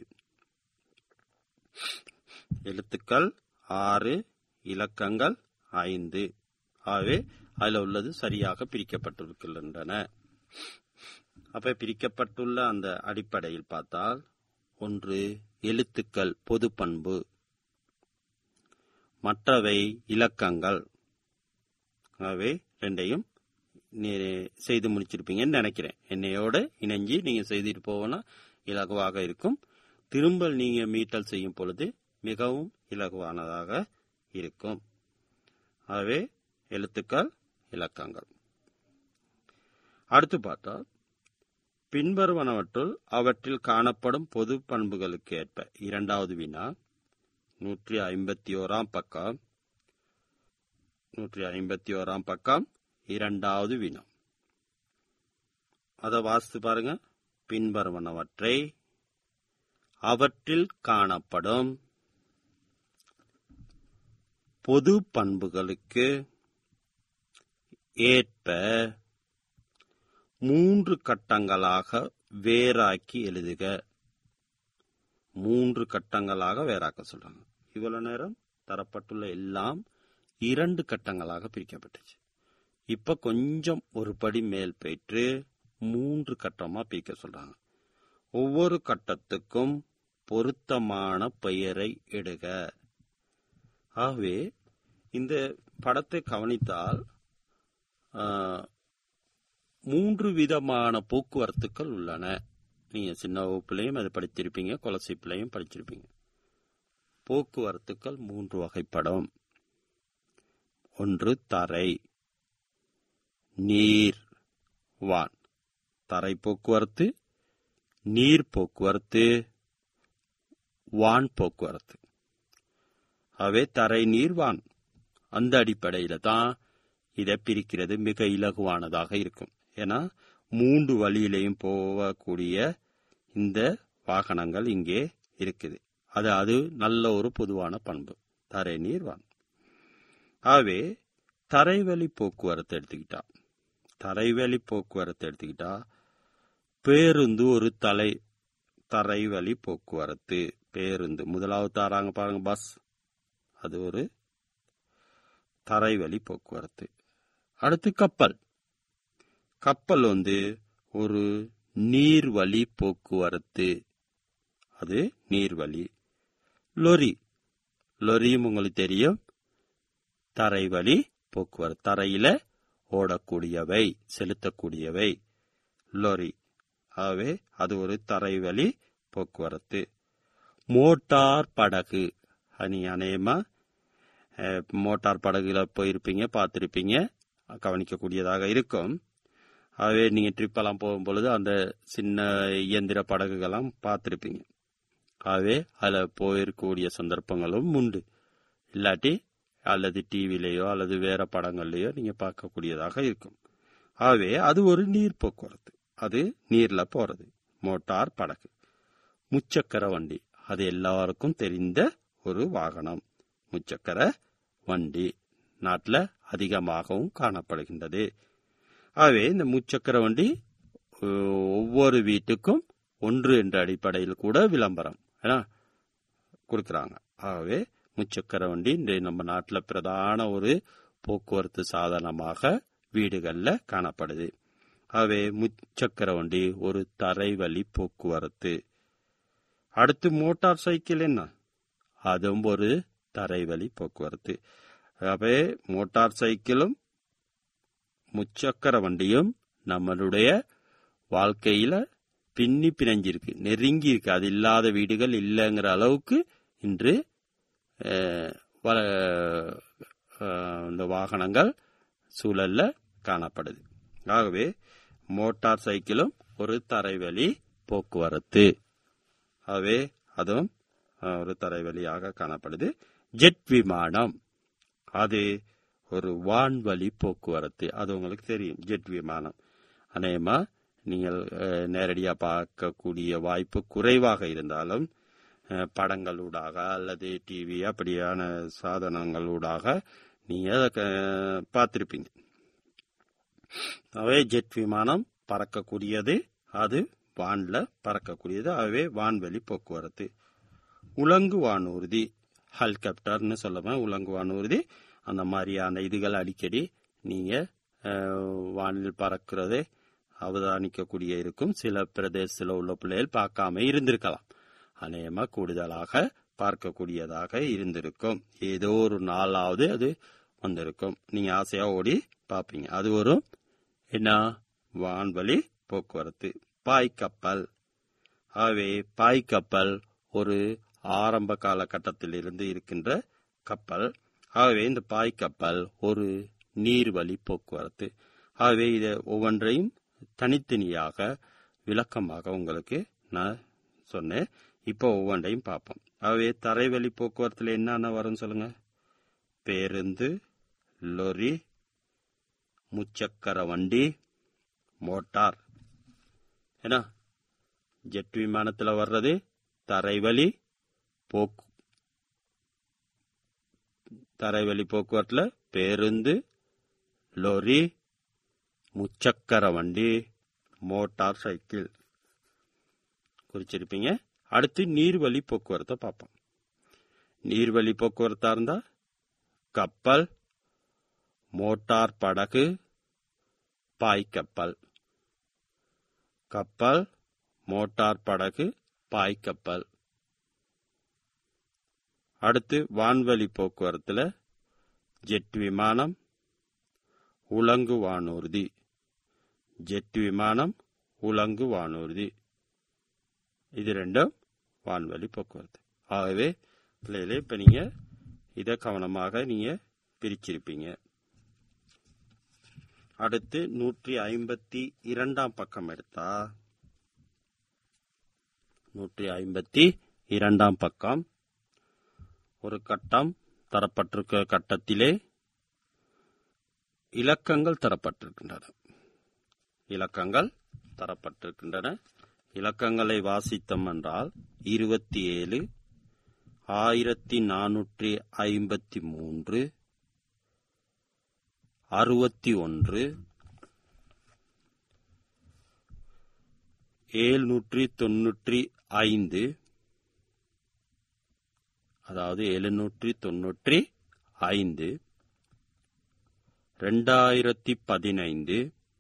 எழுத்துக்கள் ஆறு இலக்கங்கள் ஐந்து ஆகவே அதில் உள்ளது சரியாக பிரிக்கப்பட்டிருக்கின்றன அப்ப பிரிக்கப்பட்டுள்ள அந்த அடிப்படையில் பார்த்தால் ஒன்று எழுத்துக்கள் பொது பண்பு மற்றவை இலக்கங்கள் ஆகவே ரெண்டையும் நீ செய்து முடிச்சிருப்பீங்கன்னு நினைக்கிறேன் என்னையோட இணைஞ்சு நீங்க செய்துட்டு போவோம்னா இலகுவாக இருக்கும் திரும்ப நீங்க மீட்டல் செய்யும் பொழுது மிகவும் இலகுவானதாக இருக்கும் ஆகவே எழுத்துக்கள் இலக்கங்கள் அடுத்து பார்த்தால் பின்வருவனவற்றுள் அவற்றில் காணப்படும் பொது பண்புகளுக்கு ஏற்ப இரண்டாவது வினா நூற்றி ஐம்பத்தி ஓராம் பக்கம் நூற்றி ஐம்பத்தி ஓராம் பக்கம் இரண்டாவது வினா அதை வாசித்து பாருங்க பின்வருவனவற்றை அவற்றில் காணப்படும் பொது பண்புகளுக்கு ஏற்ப மூன்று கட்டங்களாக வேறாக்கி எழுதுக மூன்று கட்டங்களாக வேறாக்க சொல்றாங்க இவ்வளவு நேரம் தரப்பட்டுள்ள எல்லாம் இரண்டு கட்டங்களாக பிரிக்கப்பட்டுச்சு இப்ப கொஞ்சம் ஒரு படி மேல் போயிட்டு மூன்று கட்டமா பிரிக்க சொல்றாங்க ஒவ்வொரு கட்டத்துக்கும் பொருத்தமான பெயரை எடுக ஆகவே இந்த படத்தை கவனித்தால் ஆ, மூன்று விதமான போக்குவரத்துக்கள் உள்ளன நீங்க சின்ன வகுப்புலையும் அது படித்திருப்பீங்க கொலசிப்பிலையும் படிச்சிருப்பீங்க போக்குவரத்துக்கள் மூன்று வகைப்படும் ஒன்று தரை நீர் வான் தரை போக்குவரத்து நீர் போக்குவரத்து வான் போக்குவரத்து அவை தரை நீர் வான் அந்த அடிப்படையில தான் இதை பிரிக்கிறது மிக இலகுவானதாக இருக்கும் ஏன்னா மூன்று வழியிலையும் போகக்கூடிய இந்த வாகனங்கள் இங்கே இருக்குது அது அது நல்ல ஒரு பொதுவான பண்பு தரை நீர் வான் ஆகவே தரைவழி போக்குவரத்து எடுத்துக்கிட்டா தரைவழி போக்குவரத்து எடுத்துக்கிட்டா பேருந்து ஒரு தலை தரைவழி போக்குவரத்து பேருந்து முதலாவது தாராங்க பாருங்க பஸ் அது ஒரு தரைவழி போக்குவரத்து அடுத்து கப்பல் கப்பல் வந்து ஒரு நீர்வழி போக்குவரத்து அது நீர்வழி லொரி லொரியும் உங்களுக்கு தெரியும் தரைவழி போக்குவரத்து தரையில ஓடக்கூடியவை செலுத்தக்கூடியவை லொரி ஆகவே அது ஒரு தரைவழி போக்குவரத்து மோட்டார் படகு நீ அநேகமா அஹ், மோட்டார் படகுல போயிருப்பீங்க பார்த்திருப்பீங்க கவனிக்கக்கூடியதாக இருக்கும் ஆகவே நீங்க ட்ரிப் எல்லாம் போகும் பொழுது அந்த சின்ன இயந்திர படகுகள்லாம் பார்த்திருப்பீங்க ஆகவே அதில் போயிருக்கக்கூடிய சந்தர்ப்பங்களும் உண்டு இல்லாட்டி அல்லது டிவிலேயோ அல்லது வேற படங்கள்லயோ நீங்க பார்க்கக்கூடியதாக இருக்கும் ஆகவே அது ஒரு நீர் போக்குவரத்து அது நீர்ல போறது மோட்டார் படகு முச்சக்கர வண்டி அது எல்லாருக்கும் தெரிந்த ஒரு வாகனம் முச்சக்கர வண்டி நாட்டில் அதிகமாகவும் காணப்படுகின்றது ஆகவே இந்த முச்சக்கர வண்டி ஒ- ஒவ்வொரு வீட்டுக்கும் ஒன்று என்ற அடிப்படையில் கூட விளம்பரம் ஏன்னா கொடுக்குறாங்க ஆகவே முச்சக்கர வண்டி இந்த நம்ம நாட்டில் பிரதான ஒரு போக்குவரத்து சாதனமாக வீடுகளில் காணப்படுது ஆகவே முச்சக்கர வண்டி ஒரு தரைவழி போக்குவரத்து அடுத்து மோட்டார் சைக்கிள் என்ன அதுவும் ஒரு தரைவழி போக்குவரத்து ஆகவே மோட்டார் சைக்கிளும் முச்சக்கர வண்டியும் நம்மளுடைய வாழ்க்கையில பின்னி பிணைஞ்சிருக்கு நெருங்கி இருக்கு அது இல்லாத வீடுகள் இல்லைங்கிற அளவுக்கு இன்று அஹ், வ- அஹ், இந்த வாகனங்கள் சூழல்ல காணப்படுது ஆகவே மோட்டார் சைக்கிளும் ஒரு தரைவழி போக்குவரத்து ஆகவே அதுவும் அஹ், ஒரு தரைவழியாக காணப்படுது ஜெட் விமானம் அது ஒரு வான்வழி போக்குவரத்து அது உங்களுக்கு தெரியும் ஜெட் விமானம் அநேகமா நீங்கள் அஹ், நேரடியா பார்க்கக்கூடிய வாய்ப்பு குறைவாக இருந்தாலும் அஹ், படங்களூடாக அல்லது டிவி அப்படியான சாதனங்களூடாக நீங்க அதை பார்த்திருப்பீங்க அவே ஜெட் விமானம் பறக்கக்கூடியது அது வான்ல பறக்கக்கூடியது அவே வான்வெளி போக்குவரத்து உலங்கு வானூர்தி ஹெலிகாப்டர்னு சொல்லுவேன் உலங்கு வானூர்தி அந்த மாதிரியான இதுகள் அடிக்கடி நீங்க அஹ், வானில் பறக்கிறதை அவதானிக்கக்கூடிய இருக்கும் சில பிரதேசத்தில் உள்ள பிள்ளைகள் பார்க்காம இருந்திருக்கலாம் அநேகமா கூடுதலாக பார்க்கக்கூடியதாக இருந்திருக்கும் ஏதோ ஒரு நாளாவது அது வந்திருக்கும் நீங்க ஆசையா ஓடி பார்ப்பீங்க அது ஒரு என்ன வான்வழி போக்குவரத்து பாய்க்கப்பல் ஆகவே பாய்க்கப்பல் ஒரு ஆரம்ப காலகட்டத்தில் இருந்து இருக்கின்ற கப்பல் ஆகவே இந்த பாய்க்கப்பல் ஒரு நீர்வழி போக்குவரத்து ஆகவே இதை ஒவ்வொன்றையும் தனித்தனியாக விளக்கமாக உங்களுக்கு நான் சொன்னேன் இப்போ ஒவ்வொன்றையும் பார்ப்போம் ஆகவே தரைவழி போக்குவரத்துல என்னென்ன வரும்னு சொல்லுங்க பேருந்து லொரி முச்சக்கர வண்டி மோட்டார் ஏன்னா ஜெட் விமானத்துல வர்றது தரைவழி போக்கு தரைவழி போக்குவரத்துல பேருந்து லொரி முச்சக்கர வண்டி மோட்டார் சைக்கிள் குறிச்சிருப்பீங்க அடுத்து நீர்வழி போக்குவரத்தை பார்ப்போம் நீர்வழி போக்குவரத்தா இருந்தா கப்பல் மோட்டார் படகு பாய்க்கப்பல் கப்பல் மோட்டார் படகு பாய்க்கப்பல் அடுத்து வான்வழி போக்குவரத்துல ஜெட் விமானம் உலங்கு வானூர்தி ஜெட் விமானம் உலங்கு வானூர்தி இது ரெண்டும் வான்வழி போக்குவரத்து ஆகவே பிள்ளைகளே இப்ப நீங்க இதை கவனமாக நீங்க பிரிச்சிருப்பீங்க அடுத்து நூற்றி ஐம்பத்தி இரண்டாம் பக்கம் எடுத்தா நூற்றி ஐம்பத்தி இரண்டாம் பக்கம் ஒரு கட்டம் தரப்பட்டிருக்க கட்டத்திலே இலக்கங்கள் தரப்பட்டிருக்கின்றன இலக்கங்கள் தரப்பட்டிருக்கின்றன இலக்கங்களை வாசித்தோம் என்றால் இருபத்தி ஏழு ஆயிரத்தி நானூற்றி ஐம்பத்தி மூன்று அறுபத்தி ஒன்று ஏழ்நூற்றி தொன்னூற்றி ஐந்து அதாவது எழுநூற்றி தொன்னூற்றி ஐந்து ரெண்டாயிரத்தி பதினைந்து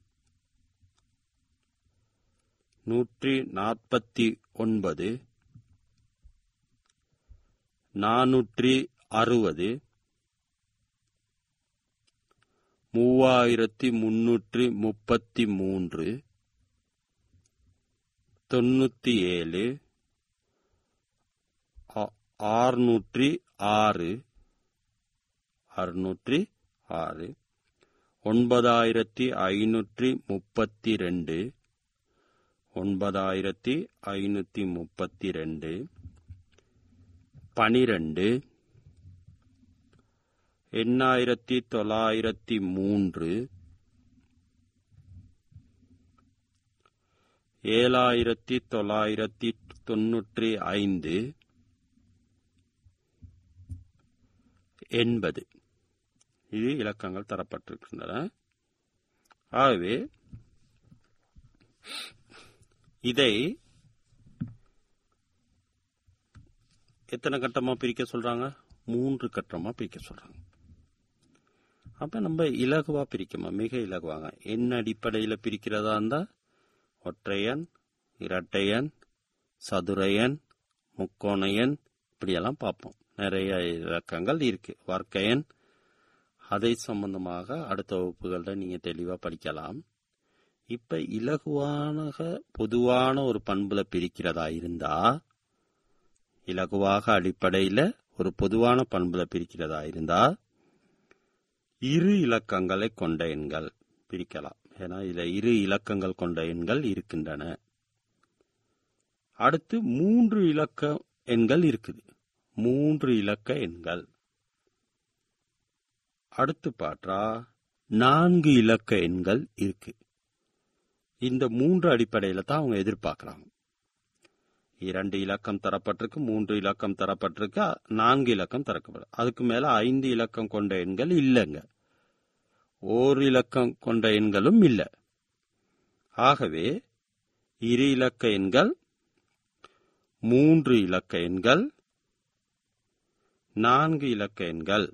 நூற்றி நாற்பத்தி ஒன்பது நானூற்றி அறுபது மூவாயிரத்தி முன்னூற்றி முப்பத்தி மூன்று தொண்ணூத்தி ஏழு ஆறுநூற்றி ஆறு அறுநூற்றி ஆறு ஒன்பதாயிரத்தி ஐநூற்றி முப்பத்தி ரெண்டு ஒன்பதாயிரத்தி ஐநூத்தி முப்பத்தி ரெண்டு பனிரெண்டு எண்ணாயிரத்தி தொள்ளாயிரத்தி மூன்று ஏழாயிரத்தி தொள்ளாயிரத்தி தொன்னூற்றி ஐந்து எண்பது இது இலக்கங்கள் தரப்பட்டிருக்கின்றன ஆகவே இதை எத்தனை கட்டமா பிரிக்க சொல்றாங்க மூன்று கட்டமா பிரிக்க சொல்றாங்க அப்ப நம்ம இலகுவா பிரிக்கமா மிக இலகுவாக எண் அடிப்படையில பிரிக்கிறதா இருந்தா ஒற்றையன் இரட்டையன் சதுரையன் முக்கோணையன் இப்படியெல்லாம் பார்ப்போம் நிறைய இலக்கங்கள் இருக்கு வர்க்கையன் அதை சம்பந்தமாக அடுத்த வகுப்புகள்ல நீங்க தெளிவா படிக்கலாம் இப்ப இலகுவான பொதுவான ஒரு பண்புல பிரிக்கிறதா இருந்தா இலகுவாக அடிப்படையில ஒரு பொதுவான பண்புல பிரிக்கிறதா இருந்தா இரு இலக்கங்களை கொண்ட எண்கள் பிரிக்கலாம் ஏன்னா இதுல இரு இலக்கங்கள் கொண்ட எண்கள் இருக்கின்றன அடுத்து மூன்று இலக்க எண்கள் இருக்குது மூன்று இலக்க எண்கள் அடுத்து பார்த்தா நான்கு இலக்க எண்கள் இருக்கு இந்த மூன்று அடிப்படையில தான் அவங்க எதிர்பார்க்கறாங்க இரண்டு இலக்கம் தரப்பட்டிருக்கு மூன்று இலக்கம் தரப்பட்டிருக்கு நான்கு இலக்கம் தரப்படும் அதுக்கு மேல ஐந்து இலக்கம் கொண்ட எண்கள் இல்லைங்க ஓர் இலக்கம் கொண்ட எண்களும் இல்லை ஆகவே இரு இலக்க எண்கள் மூன்று இலக்க எண்கள் நான்கு இலக்க எண்கள்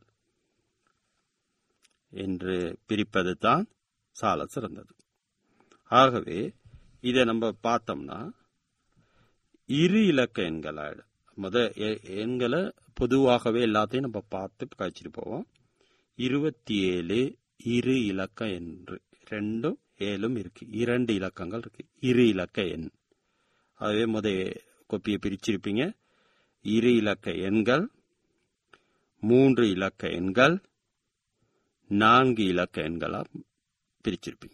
என்று பிரிப்பது தான் சால சிறந்தது ஆகவே இதை நம்ம பார்த்தோம்னா இரு இலக்க எண்கள் முத எ- எண்களை பொதுவாகவே எல்லாத்தையும் நம்ம பார்த்து கழிச்சிட்டு போவோம் இருபத்தி ஏழு இரு இலக்க என்று ரெண்டும் ஏழும் இருக்கு இரண்டு இலக்கங்கள் இருக்கு இரு இலக்க எண் அதுவே முத கொப்பியை பிரிச்சிருப்பீங்க இரு இலக்க எண்கள் மூன்று இலக்க எண்கள் நான்கு இலக்க எண்களா பிரிச்சிருப்பீங்க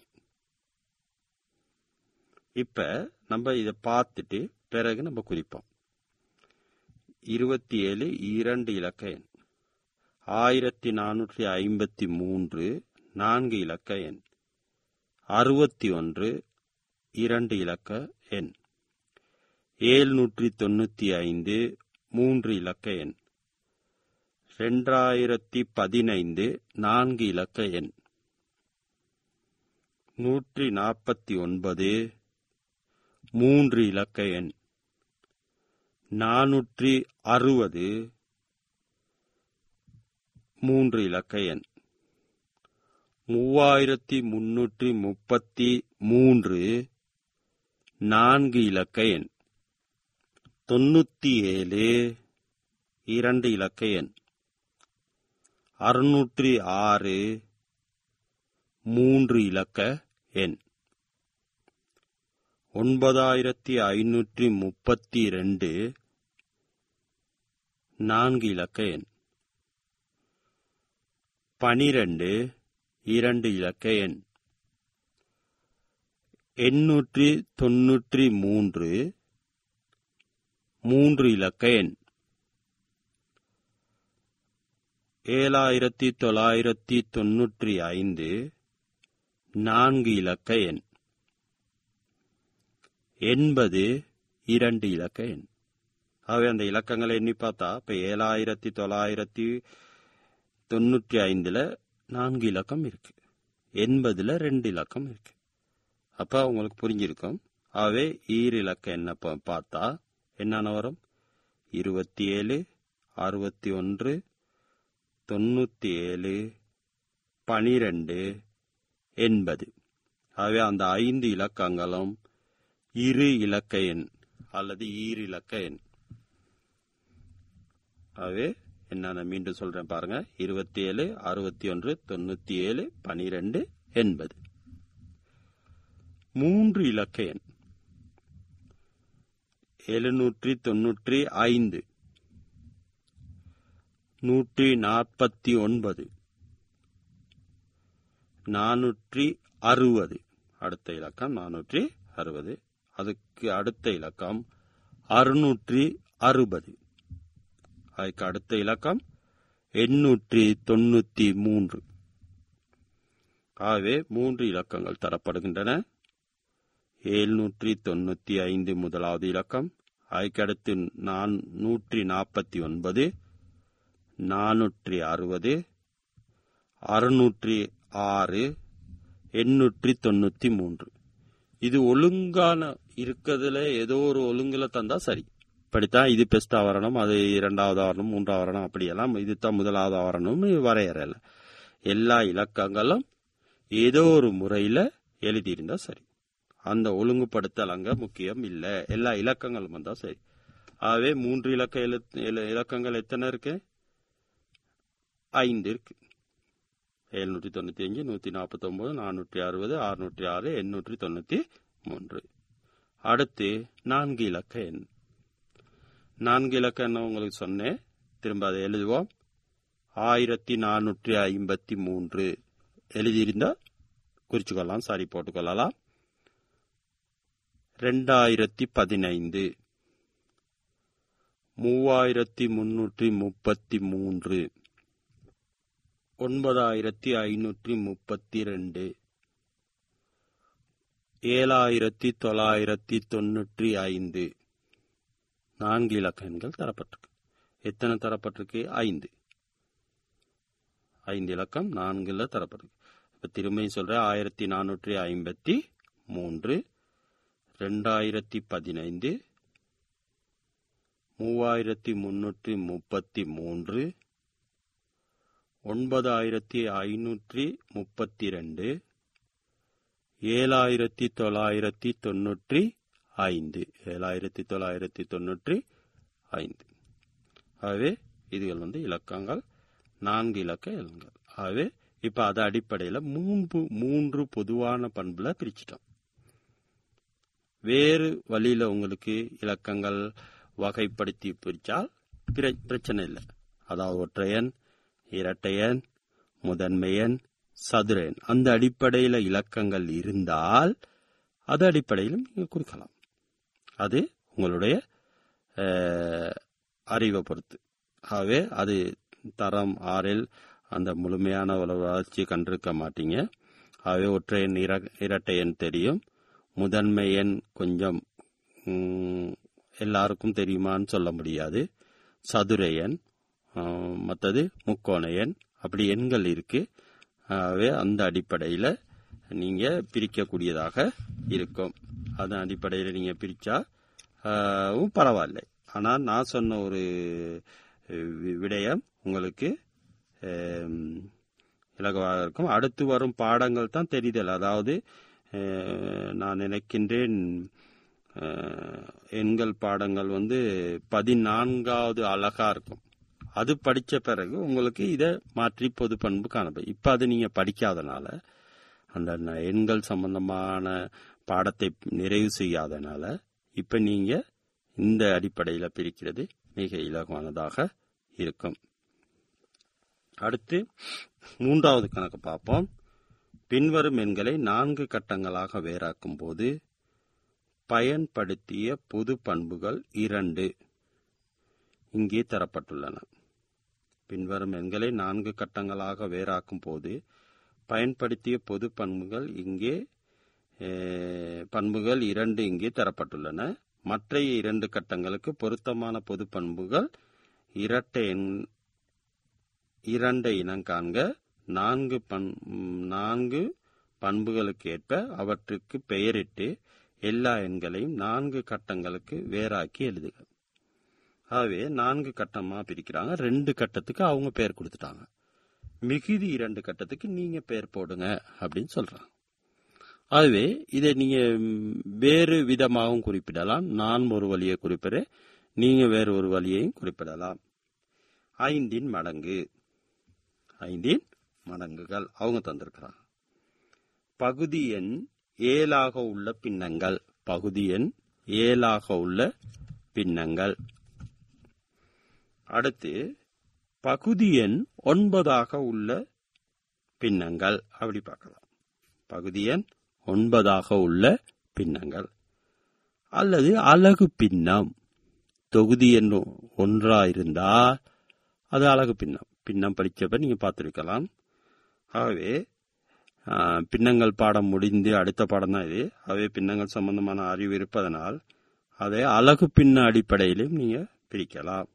இப்ப நம்ம இதை பார்த்துட்டு பிறகு நம்ம குறிப்போம் இருபத்தி ஏழு இரண்டு இலக்க எண் ஆயிரத்தி நானூற்றி ஐம்பத்தி மூன்று நான்கு இலக்க எண் அறுபத்தி ஒன்று இரண்டு இலக்க எண் ஏழ்நூற்றி தொண்ணூத்தி ஐந்து மூன்று இலக்க எண் ரெண்டாயிரத்தி பதினைந்து நான்கு இலக்க எண் நூற்றி நாற்பத்தி ஒன்பது மூன்று இலக்க எண் நானூற்றி அறுபது மூன்று இலக்க எண் மூவாயிரத்தி முன்னூற்றி முப்பத்தி மூன்று நான்கு இலக்க எண் தொண்ணூத்தி ஏழு இரண்டு இலக்க எண் அறுநூற்றி ஆறு மூன்று இலக்க எண் ஒன்பதாயிரத்தி ஐநூற்றி முப்பத்தி ரெண்டு நான்கு இலக்க எண் பனிரெண்டு இரண்டு இலக்க எண் எண்ணூற்றி தொன்னூற்றி மூன்று மூன்று இலக்க எண் ஏழாயிரத்தி தொள்ளாயிரத்தி தொன்னூற்றி ஐந்து நான்கு இலக்க எண் எண்பது இரண்டு இலக்க எண் ஆகவே அந்த இலக்கங்களை எண்ணி பார்த்தா இப்ப ஏழாயிரத்தி தொள்ளாயிரத்தி தொண்ணூற்றி ஐந்துல நான்கு இலக்கம் இருக்கு எண்பதுல ரெண்டு இலக்கம் இருக்கு அப்ப உங்களுக்கு புரிஞ்சிருக்கும் ஆகவே ஈர் இலக்க என்ன பா- பார்த்தா என்னென்ன வரும் இருபத்தி ஏழு அறுபத்தி ஒன்று தொண்ணூத்தி ஏழு பனிரெண்டு எண்பது ஆகவே அந்த ஐந்து இலக்கங்களும் இரு இலக்க எண் அல்லது ஈர் இலக்க எண் ஆகவே என்னென்ன மீண்டும் சொல்றேன் பாருங்க இருபத்தி ஏழு அறுபத்தி ஒன்று தொண்ணூத்தி ஏழு பனிரெண்டு எண்பது மூன்று இலக்க எண் எழுநூற்றி தொன்னூற்றி ஐந்து நூற்றி நாற்பத்தி ஒன்பது நானூற்றி அறுபது அடுத்த இலக்கம் நானூற்றி அறுபது அதுக்கு அடுத்த இலக்கம் அறுநூற்றி அறுபது அதுக்கு அடுத்த இலக்கம் எண்ணூற்றி தொண்ணூத்தி மூன்று ஆகவே மூன்று இலக்கங்கள் தரப்படுகின்றன ஏழ்நூற்றி தொண்ணூத்தி ஐந்து முதலாவது இலக்கம் அதுக்கடுத்து நான் நூற்றி நாற்பத்தி ஒன்பது நானூற்றி அறுபது அறுநூற்றி ஆறு எண்ணூற்றி தொண்ணூத்தி மூன்று இது ஒழுங்கான இருக்கிறதுல ஏதோ ஒரு ஒழுங்குல தந்தா சரி இப்படித்தான் இது பெஸ்டா வரணும் அது இரண்டாவது வரணும் மூன்றாவது வரணும் அப்படியெல்லாம் இதுதான் முதலாவது வரணும்னு வரையறல எல்லா இலக்கங்களும் ஏதோ ஒரு முறையில எழுதியிருந்தா சரி அந்த ஒழுங்குபடுத்தல் அங்க முக்கியம் இல்ல எல்லா இலக்கங்களும் வந்தா சரி ஆகவே மூன்று இலக்க எழுத்து- இல- இலக்கங்கள் எத்தனை இருக்கு ஐந்து இருக்கு எழுநூற்றி தொண்ணூத்தி அஞ்சு நூத்தி நாற்பத்தி ஒன்பது நானூற்றி அறுபது அறுநூற்றி ஆறு எண்ணூற்றி தொண்ணூத்தி மூன்று அடுத்து நான்கு இலக்க எண் நான்கு இலக்க எண்ண உங்களுக்கு சொன்னேன் திரும்ப அதை எழுதுவோம் ஆயிரத்தி நானூற்றி ஐம்பத்தி மூன்று எழுதியிருந்தா குறிச்சுக்கொள்ளலாம் சாரி போட்டுக்கொள்ளலாம் ரெண்டாயிரத்தி பதினைந்து மூவாயிரத்தி முன்னூற்றி முப்பத்தி மூன்று ஒன்பதாயிரத்தி ஐநூற்றி முப்பத்தி ரெண்டு ஏழாயிரத்தி தொள்ளாயிரத்தி தொண்ணூற்றி ஐந்து நான்கு இலக்க எண்கள் தரப்பட்டிருக்கு எத்தனை தரப்பட்டிருக்கு ஐந்து ஐந்து இலக்கம் நான்குல தரப்பட்டிருக்கு இப்ப திரும்பியும் சொல்றேன் ஆயிரத்தி நானூற்றி ஐம்பத்தி மூன்று ரெண்டாயிரத்தி பதினைந்து மூவாயிரத்தி முன்னூற்றி முப்பத்தி மூன்று ஒன்பதாயிரத்தி ஐநூற்றி முப்பத்தி ரெண்டு ஏழாயிரத்தி தொள்ளாயிரத்தி தொண்ணூற்றி ஐந்து ஏழாயிரத்தி தொள்ளாயிரத்தி தொண்ணூற்றி ஐந்து ஆகவே இதுகள் வந்து இலக்கங்கள் நான்கு இலக்க இலக்கங்கள் ஆகவே இப்ப அது அடிப்படையில மூன்று மூன்று பொதுவான பண்புல பிரிச்சிட்டோம் வேறு வழியில உங்களுக்கு இலக்கங்கள் வகைப்படுத்தி பிரிச்சால் பிர- பிரச்சனை இல்லை அதாவது ஒற்றையன் இரட்டையன் முதன்மையன் சதுரன் அந்த அடிப்படையில இலக்கங்கள் இருந்தால் அது அடிப்படையிலும் நீங்க கொடுக்கலாம் அது உங்களுடைய அஹ், அறிவை பொறுத்து ஆகவே அது தரம் ஆறில் அந்த முழுமையான ஒரு வளர்ச்சி கண்டிருக்க மாட்டீங்க ஆகவே ஒற்றையன் இர- இரட்டையன் தெரியும் முதன்மை எண் கொஞ்சம் ம், எல்லாருக்கும் தெரியுமான்னு சொல்ல முடியாது சதுர எண் மற்றது முக்கோண எண் அப்படி எண்கள் இருக்கு ஆகவே அந்த அடிப்படையில் நீங்க பிரிக்கக்கூடியதாக இருக்கும் அதன் அடிப்படையில் நீங்க பிரிச்சா ஆஹ், பரவாயில்லை ஆனால் நான் சொன்ன ஒரு அஹ், வி- விடயம் உங்களுக்கு ஆம், இலகுவாக இருக்கும் அடுத்து வரும் பாடங்கள் தான் தெரிதல் அதாவது அஹ், நான் நினைக்கின்றேன் அஹ், எண்கள் பாடங்கள் வந்து பதினான்காவது அழகா இருக்கும் அது படிச்ச பிறகு உங்களுக்கு இதை மாற்றி பொது பண்பு காணப்படும் இப்ப அது நீங்க படிக்காதனால அந்த ந- எண்கள் சம்பந்தமான பாடத்தை நிறைவு செய்யாதனால இப்ப நீங்க இந்த அடிப்படையில பிரிக்கிறது மிக இலகுவானதாக இருக்கும் அடுத்து மூன்றாவது கணக்கு பார்ப்போம் பின்வரும் எண்களை நான்கு கட்டங்களாக வேறாக்கும் போது பயன்படுத்திய பொது பண்புகள் இரண்டு இங்கே தரப்பட்டுள்ளன பின்வரும் எண்களை நான்கு கட்டங்களாக வேறாக்கும் போது பயன்படுத்திய பொது பண்புகள் இங்கே அஹ், பண்புகள் இரண்டு இங்கே தரப்பட்டுள்ளன மற்றைய இரண்டு கட்டங்களுக்கு பொருத்தமான பொது பண்புகள் இரட்டை எண் இரண்டை இனம் காண்க நான்கு பண் ம், நான்கு பண்புகளுக்கு ஏற்ப அவற்றுக்கு பெயரிட்டு எல்லா எண்களையும் நான்கு கட்டங்களுக்கு வேறாக்கி எழுதுக ஆகவே நான்கு கட்டமா பிரிக்கிறாங்க ரெண்டு கட்டத்துக்கு அவங்க பெயர் கொடுத்துட்டாங்க மிகுதி இரண்டு கட்டத்துக்கு நீங்க பெயர் போடுங்க அப்படின்னு சொல்றாங்க ஆகவே இதை நீங்க ம், வேறு விதமாகவும் குறிப்பிடலாம் நான் ஒரு வழியை குறிப்பிடுறேன் நீங்க வேறு ஒரு வழியையும் குறிப்பிடலாம் ஐந்தின் மடங்கு ஐந்தின் மடங்குகள் அவங்க தந்திருக்கிறாங்க பகுதி எண் ஏழாக உள்ள பின்னங்கள் பகுதி எண் ஏழாக உள்ள பின்னங்கள் அடுத்து பகுதி எண் ஒன்பதாக உள்ள பின்னங்கள் அப்படி பார்க்கலாம் பகுதி எண் ஒன்பதாக உள்ள பின்னங்கள் அல்லது அலகு பின்னம் தொகுதி எண் ஒன்றா இருந்தா அது அலகு பின்னம் பின்னம் படிச்சப்ப நீங்க பார்த்திருக்கலாம் ஆகவே ஆ, பின்னங்கள் பாடம் முடிந்து அடுத்த பாடம் தான் இது ஆகவே பின்னங்கள் சம்பந்தமான அறிவு இருப்பதனால் அதை அலகு பின்ன அடிப்படையிலும் நீங்க பிரிக்கலாம்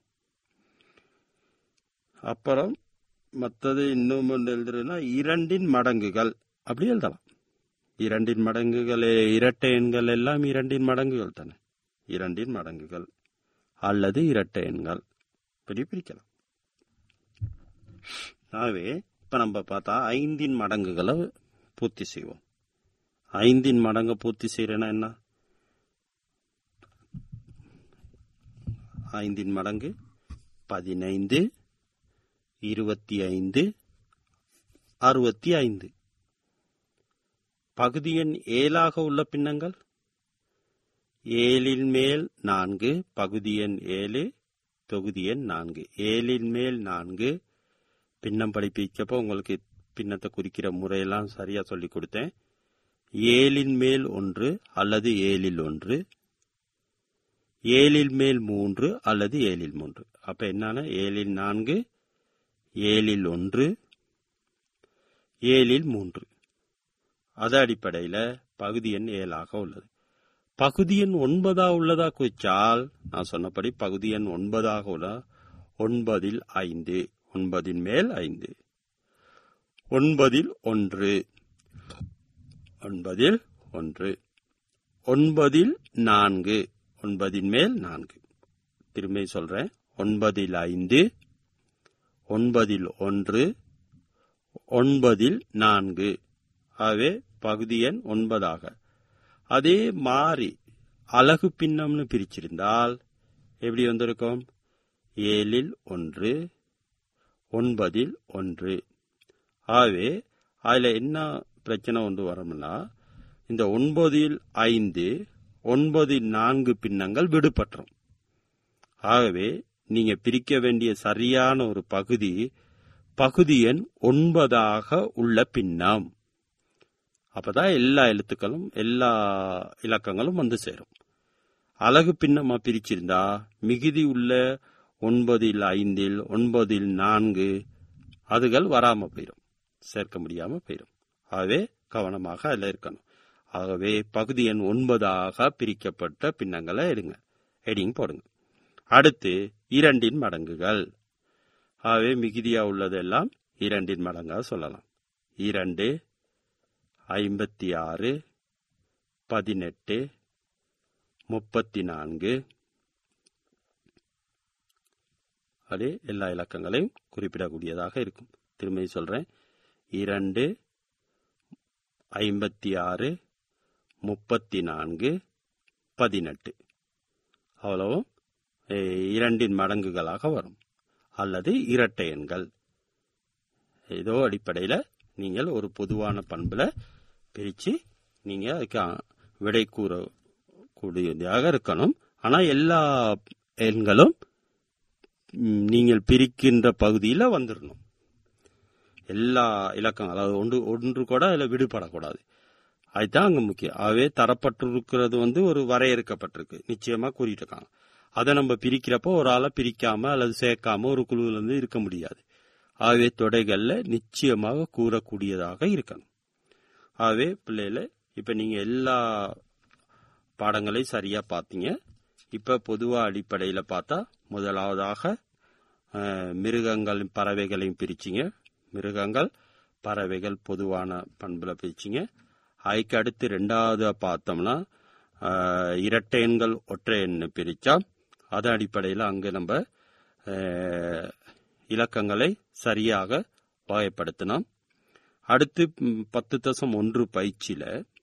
அப்புறம் மற்றது இன்னும் ஒன்று எழுதுறதுன்னா இரண்டின் மடங்குகள் அப்படி எழுதலாம் இரண்டின் மடங்குகள் இரட்டை எண்கள் எல்லாம் இரண்டின் மடங்குகள் தானே இரண்டின் மடங்குகள் அல்லது இரட்டை எண்கள் இப்படி பிரிக்கலாம் ஆகவே இப்ப நம்ம பார்த்தா ஐந்தின் மடங்குகளை பூர்த்தி செய்வோம் ஐந்தின் மடங்கு பூர்த்தி செய்யறேன்னா என்ன ஐந்தின் மடங்கு பதினைந்து இருபத்தி ஐந்து அறுபத்தி ஐந்து பகுதி எண் ஏழாக உள்ள பின்னங்கள் ஏழின் மேல் நான்கு பகுதி எண் ஏழு தொகுதி எண் நான்கு ஏழின் மேல் நான்கு பின்னம் படிப்பிக்கப்போ உங்களுக்கு பின்னத்தை குறிக்கிற முறையெல்லாம் சரியா சொல்லி கொடுத்தேன் ஏழின் மேல் ஒன்று அல்லது ஏழில் ஒன்று ஏழில் மேல் மூன்று அல்லது ஏழில் மூன்று அப்ப என்னன்னா ஏழில் நான்கு ஏழில் ஒன்று ஏழில் மூன்று அது அடிப்படையில பகுதி எண் ஏழாக உள்ளது பகுதி எண் ஒன்பதா உள்ளதா குறிச்சால் நான் சொன்னபடி பகுதி எண் ஒன்பதாக உள்ள ஒன்பதில் ஐந்து ஒன்பதின் மேல் ஐந்து ஒன்பதில் ஒன்று ஒன்பதில் ஒன்று ஒன்பதில் நான்கு ஒன்பதின் மேல் நான்கு திரும்பி சொல்றேன் ஒன்பதில் ஐந்து ஒன்பதில் ஒன்று ஒன்பதில் நான்கு ஆகவே பகுதி எண் ஒன்பதாக அதே மாறி அழகு பின்னம்னு பிரிச்சிருந்தால் எப்படி வந்திருக்கும் ஏழில் ஒன்று ஒன்பதில் ஒன்று ஆகவே அதுல என்ன பிரச்சனை ஒன்று வரும்னா இந்த ஒன்பதில் ஐந்து ஒன்பதில் நான்கு பின்னங்கள் விடுபட்டுரும் ஆகவே நீங்க பிரிக்க வேண்டிய சரியான ஒரு பகுதி பகுதி எண் ஒன்பதாக உள்ள பின்னம் அப்பதான் எல்லா எழுத்துக்களும் எல்லா இலக்கங்களும் வந்து சேரும் அழகு பின்னமா பிரிச்சிருந்தா மிகுதி உள்ள ஒன்பதில் ஐந்தில் ஒன்பதில் நான்கு அதுகள் வராம போயிடும் சேர்க்க முடியாம போயிடும் ஆகவே கவனமாக அதுல இருக்கணும் ஆகவே பகுதி எண் ஒன்பதாக பிரிக்கப்பட்ட பின்னங்களை எடுங்க ஹெடிங் போடுங்க அடுத்து இரண்டின் மடங்குகள் ஆகவே மிகுதியா உள்ளதெல்லாம் இரண்டின் மடங்காக சொல்லலாம் இரண்டு ஐம்பத்தி ஆறு பதினெட்டு முப்பத்தி நான்கு அதே எல்லா இலக்கங்களையும் குறிப்பிடக்கூடியதாக இருக்கும் திரும்பி சொல்றேன் இரண்டு ஐம்பத்தி ஆறு முப்பத்தி நான்கு பதினெட்டு அவ்வளவும் எ- இரண்டின் மடங்குகளாக வரும் அல்லது இரட்டை எண்கள் ஏதோ அடிப்படையில நீங்கள் ஒரு பொதுவான பண்புல பிரிச்சு நீங்க அதுக்கு அ- விடை கூறக்கூடியதாக இருக்கணும் ஆனா எல்லா எண்களும் ம், நீங்கள் பிரிக்கின்ற பகுதியில வந்துடணும் எல்லா இலக்கம் அதாவது ஒன்று ஒன்று கூட அதுல விடுபடக்கூடாது அதுதான் அங்க முக்கியம் ஆகவே தரப்பட்டிருக்கிறது வந்து ஒரு வரையறுக்கப்பட்டிருக்கு நிச்சயமா கூறிட்டு இருக்காங்க அதை நம்ம பிரிக்கிறப்போ ஒரு ஆளை பிரிக்காம அல்லது சேர்க்காம ஒரு குழுவில் இருந்து இருக்க முடியாது ஆகவே தொடைகள்ல நிச்சயமாக கூறக்கூடியதாக இருக்கணும் ஆகவே பிள்ளைகள இப்ப நீங்க எல்லா பாடங்களையும் சரியா பார்த்தீங்க இப்ப பொதுவா அடிப்படையில பார்த்தா முதலாவதாக அஹ், மிருகங்கள் பறவைகளையும் பிரிச்சிங்க மிருகங்கள் பறவைகள் பொதுவான பண்புல பிரிச்சிங்க அதுக்கு அடுத்து ரெண்டாவது பார்த்தோம்னா அஹ், இரட்டை எண்கள் ஒற்றை எண்ணு பிரிச்சா அதன் அடிப்படையில் அங்க நம்ம அஹ், இலக்கங்களை சரியாக வகைப்படுத்தினோம் அடுத்து ம், பத்து தசம் ஒன்று பயிற்சியில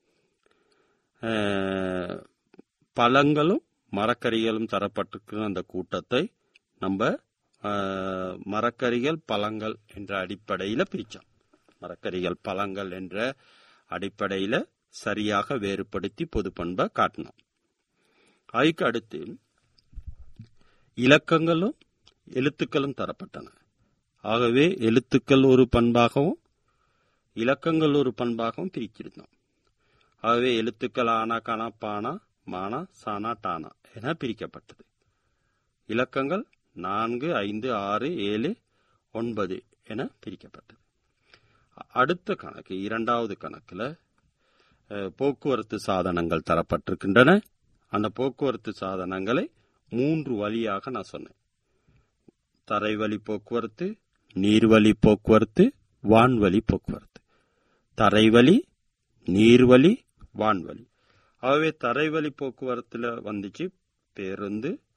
அஹ், பழங்களும் மரக்கறிகளும் தரப்பட்டிருக்கிற அந்த கூட்டத்தை நம்ம அஹ், மரக்கறிகள் பழங்கள் என்ற அடிப்படையில பிரிச்சோம் மரக்கறிகள் பழங்கள் என்ற அடிப்படையில சரியாக வேறுபடுத்தி பொது பண்பை காட்டினோம் அதுக்கு அடுத்து இலக்கங்களும் எழுத்துக்களும் தரப்பட்டன ஆகவே எழுத்துக்கள் ஒரு பண்பாகவும் இலக்கங்கள் ஒரு பண்பாகவும் பிரிச்சிருந்தோம் ஆகவே எழுத்துக்கள் ஆனா கானா பானா மானா சானா டானா என பிரிக்கப்பட்டது இலக்கங்கள் நான்கு ஐந்து ஆறு ஏழு ஒன்பது என பிரிக்கப்பட்டது அடுத்த கணக்கு இரண்டாவது கணக்குல அஹ், போக்குவரத்து சாதனங்கள் தரப்பட்டிருக்கின்றன அந்த போக்குவரத்து சாதனங்களை மூன்று வழியாக நான் சொன்னேன் தரைவழி போக்குவரத்து நீர்வழி போக்குவரத்து வான்வழி போக்குவரத்து தரைவழி நீர்வழி வான்வழி ஆகவே தரைவழி போக்குவரத்துல வந்துச்சு பேருந்து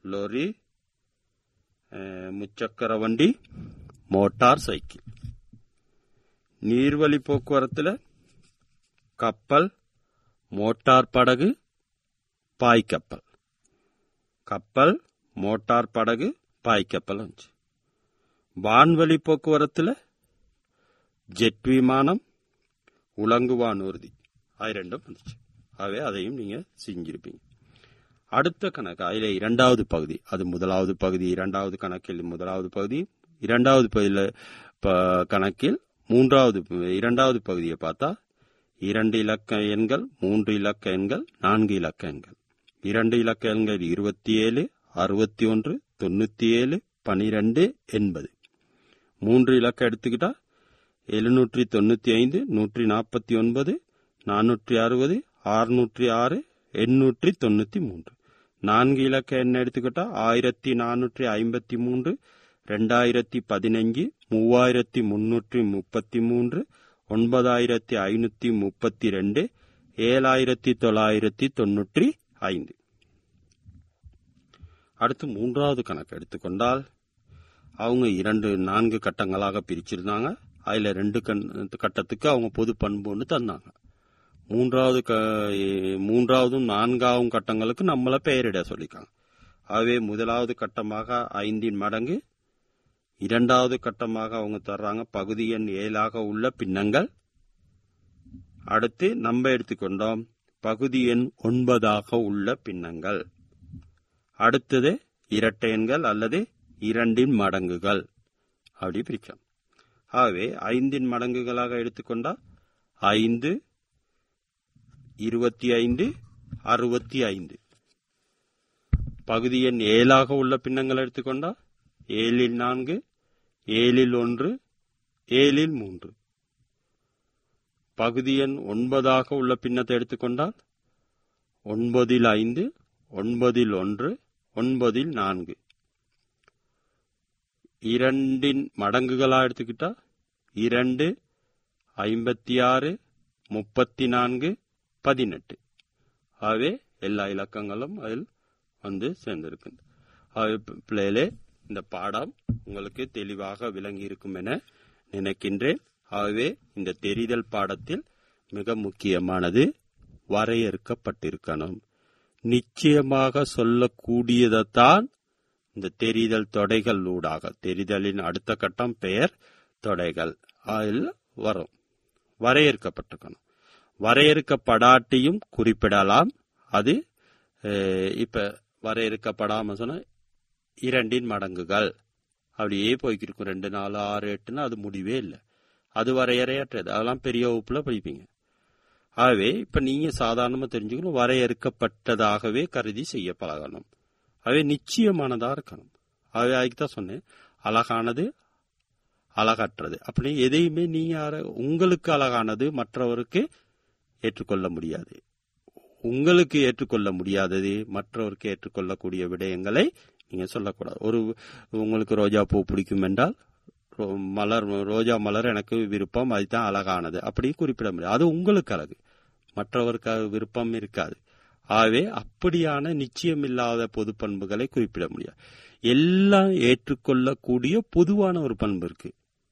லொரி அஹ், முச்சக்கர வண்டி மோட்டார் சைக்கிள் நீர்வழி போக்குவரத்துல கப்பல் மோட்டார் படகு பாய்க்கப்பல் கப்பல் மோட்டார் படகு பாய்க்கப்பல் வந்துச்சு வான்வழி போக்குவரத்துல ஜெட் விமானம் உலங்கு வானூர்தி அது ரெண்டும் வந்துச்சு ஆகவே அதையும் நீங்க செஞ்சிருப்பீங்க அடுத்த கணக்கு அதில் இரண்டாவது பகுதி அது முதலாவது பகுதி இரண்டாவது கணக்கில் முதலாவது பகுதி இரண்டாவது பகுதியில் ப- கணக்கில் மூன்றாவது இரண்டாவது பகுதியை பார்த்தா இரண்டு இலக்க எண்கள் மூன்று இலக்க எண்கள் நான்கு இலக்க எண்கள் இரண்டு இலக்க எண்கள் இருபத்தி ஏழு அறுபத்தி ஒன்று தொண்ணூத்தி ஏழு பனிரெண்டு எண்பது மூன்று இலக்க எடுத்துக்கிட்டா எழுநூற்றி தொண்ணூத்தி ஐந்து நூற்றி நாற்பத்தி ஒன்பது நானூற்றி அறுபது ஆறுநூற்றி ஆறு எண்ணூற்றி தொண்ணூத்தி மூன்று நான்கு இலக்க எண் எடுத்துக்கிட்டா ஆயிரத்தி நானூற்றி ஐம்பத்தி மூன்று ரெண்டாயிரத்தி பதினஞ்சு மூவாயிரத்தி முன்னூற்றி முப்பத்தி மூன்று ஒன்பதாயிரத்தி ஐநூத்தி முப்பத்தி ரெண்டு ஏழாயிரத்தி தொள்ளாயிரத்தி தொன்னூற்றி ஐந்து அடுத்து மூன்றாவது கணக்கு எடுத்துக்கொண்டால் அவங்க இரண்டு நான்கு கட்டங்களாக பிரிச்சிருந்தாங்க அதுல ரெண்டு கண்- கட்டத்துக்கு அவங்க பொது பண்பு ஒன்று தந்தாங்க மூன்றாவது க- எ- மூன்றாவதும் நான்காவது கட்டங்களுக்கு நம்மள பெயரிட சொல்லிக்காங்க ஆகவே முதலாவது கட்டமாக ஐந்தின் மடங்கு இரண்டாவது கட்டமாக அவங்க தர்றாங்க பகுதி எண் ஏழாக உள்ள பின்னங்கள் அடுத்து நம்ம எடுத்துக்கொண்டோம் பகுதி எண் ஒன்பதாக உள்ள பின்னங்கள் அடுத்தது இரட்டை எண்கள் அல்லது இரண்டின் மடங்குகள் அப்படி பிரிக்கலாம் ஆகவே ஐந்தின் மடங்குகளாக எடுத்துக்கொண்டா ஐந்து இருபத்தி ஐந்து அறுபத்தி ஐந்து பகுதி எண் ஏழாக உள்ள பின்னங்கள் எடுத்துக்கொண்டா ஏழில் நான்கு ஏழில் ஒன்று ஏழில் மூன்று பகுதி எண் ஒன்பதாக உள்ள பின்னத்தை எடுத்துக்கொண்டால் ஒன்பதில் ஐந்து ஒன்பதில் ஒன்று ஒன்பதில் நான்கு இரண்டின் மடங்குகளா எடுத்துக்கிட்டா இரண்டு ஐம்பத்தி ஆறு முப்பத்தி நான்கு பதினெட்டு ஆகவே எல்லா இலக்கங்களும் அதில் வந்து சேர்ந்திருக்கு ஆகவே பி- பிள்ளைகளே இந்த பாடம் உங்களுக்கு தெளிவாக விளங்கி இருக்கும் என நினைக்கின்றேன் ஆகவே இந்த தெரிதல் பாடத்தில் மிக முக்கியமானது வரையறுக்கப்பட்டிருக்கணும் நிச்சயமாக சொல்லக்கூடியதைத்தான் இந்த தெரிதல் தொடைகள் ஊடாக தெரிதலின் அடுத்த கட்டம் பெயர் தொடைகள் அதில் வரும் வரையறுக்கப்பட்டிருக்கணும் வரையறுக்கப்படாட்டியும் குறிப்பிடலாம் அது அஹ், இப்ப வரையறுக்கப்படாம சொன்னா இரண்டின் மடங்குகள் அப்படியே போய்க்கிருக்கும் ரெண்டு நாலு ஆறு எட்டுன்னு அது முடிவே இல்லை அது வரையறையற்றது அதெல்லாம் பெரிய வகுப்புல படிப்பீங்க ஆகவே இப்ப நீங்க சாதாரணமா தெரிஞ்சுக்கணும் வரையறுக்கப்பட்டதாகவே கருதி செய்ய பழகணும் ஆகவே நிச்சயமானதா இருக்கணும் ஆகவே அதுக்கு தான் சொன்னேன் அழகானது அழகற்றது அப்படி எதையுமே நீங்க அர- உங்களுக்கு அழகானது மற்றவருக்கு ஏற்றுக்கொள்ள முடியாது உங்களுக்கு ஏற்றுக்கொள்ள முடியாதது மற்றவருக்கு ஏற்றுக்கொள்ளக்கூடிய விடயங்களை நீங்க சொல்லக்கூடாது ஒரு உங்களுக்கு ரோஜா பூ பிடிக்கும் என்றால் ரோ- மலர் ரோஜா மலர் எனக்கு விருப்பம் அதுதான் அழகானது அப்படி குறிப்பிட முடியாது அது உங்களுக்கு அழகு மற்றவருக்கு அது விருப்பம் இருக்காது ஆகவே அப்படியான நிச்சயமில்லாத பொது பண்புகளை குறிப்பிட முடியாது எல்லாம் ஏற்றுக்கொள்ளக்கூடிய பொதுவான ஒரு பண்பு இருக்கு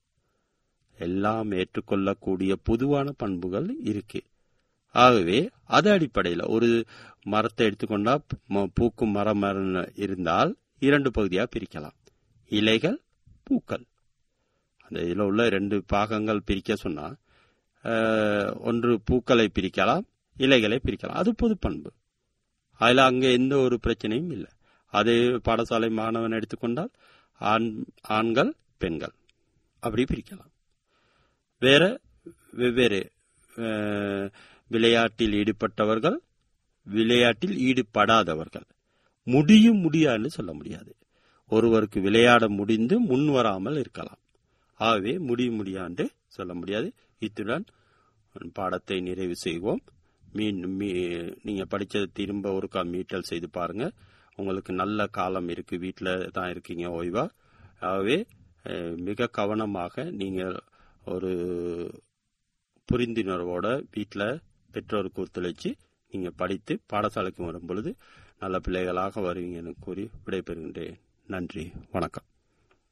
எல்லாம் ஏற்றுக்கொள்ளக்கூடிய பொதுவான பண்புகள் இருக்கு ஆகவே அது அடிப்படையில் ஒரு மரத்தை எடுத்துக்கொண்டா ம- பூக்கும் மரம் மரம் இருந்தால் இரண்டு பகுதியா பிரிக்கலாம் இலைகள் பூக்கள் அந்த இதில் உள்ள ரெண்டு பாகங்கள் பிரிக்க சொன்னா அஹ், ஒன்று பூக்களை பிரிக்கலாம் இலைகளை பிரிக்கலாம் அது பொது பண்பு அதுல அங்க எந்த ஒரு பிரச்சனையும் இல்லை அதே பாடசாலை மாணவன் எடுத்துக்கொண்டால் ஆண் ஆண்கள் பெண்கள் அப்படி பிரிக்கலாம் வேற வெவ்வேறு அஹ், விளையாட்டில் ஈடுபட்டவர்கள் விளையாட்டில் ஈடுபடாதவர்கள் முடியும் முடியாதுன்னு சொல்ல முடியாது ஒருவருக்கு விளையாட முடிந்து முன் வராமல் இருக்கலாம் ஆகவே முடியும் முடியாண்டு சொல்ல முடியாது இத்துடன் பாடத்தை நிறைவு செய்வோம் மீன் மீ- நீங்க படிச்சதை திரும்ப ஒருக்கா மீட்டல் செய்து பாருங்க உங்களுக்கு நல்ல காலம் இருக்கு வீட்டில் தான் இருக்கீங்க ஓய்வா ஆகவே அஹ், மிக கவனமாக நீங்க ஒரு புரிந்துணர்வோட வீட்டில் பெற்றோருக்கு ஒத்துழைச்சு நீங்க படித்து பாடசாலைக்கு வரும் பொழுது நல்ல பிள்ளைகளாக வருவீங்க என கூறி விடைபெறுகின்றேன் நன்றி வணக்கம்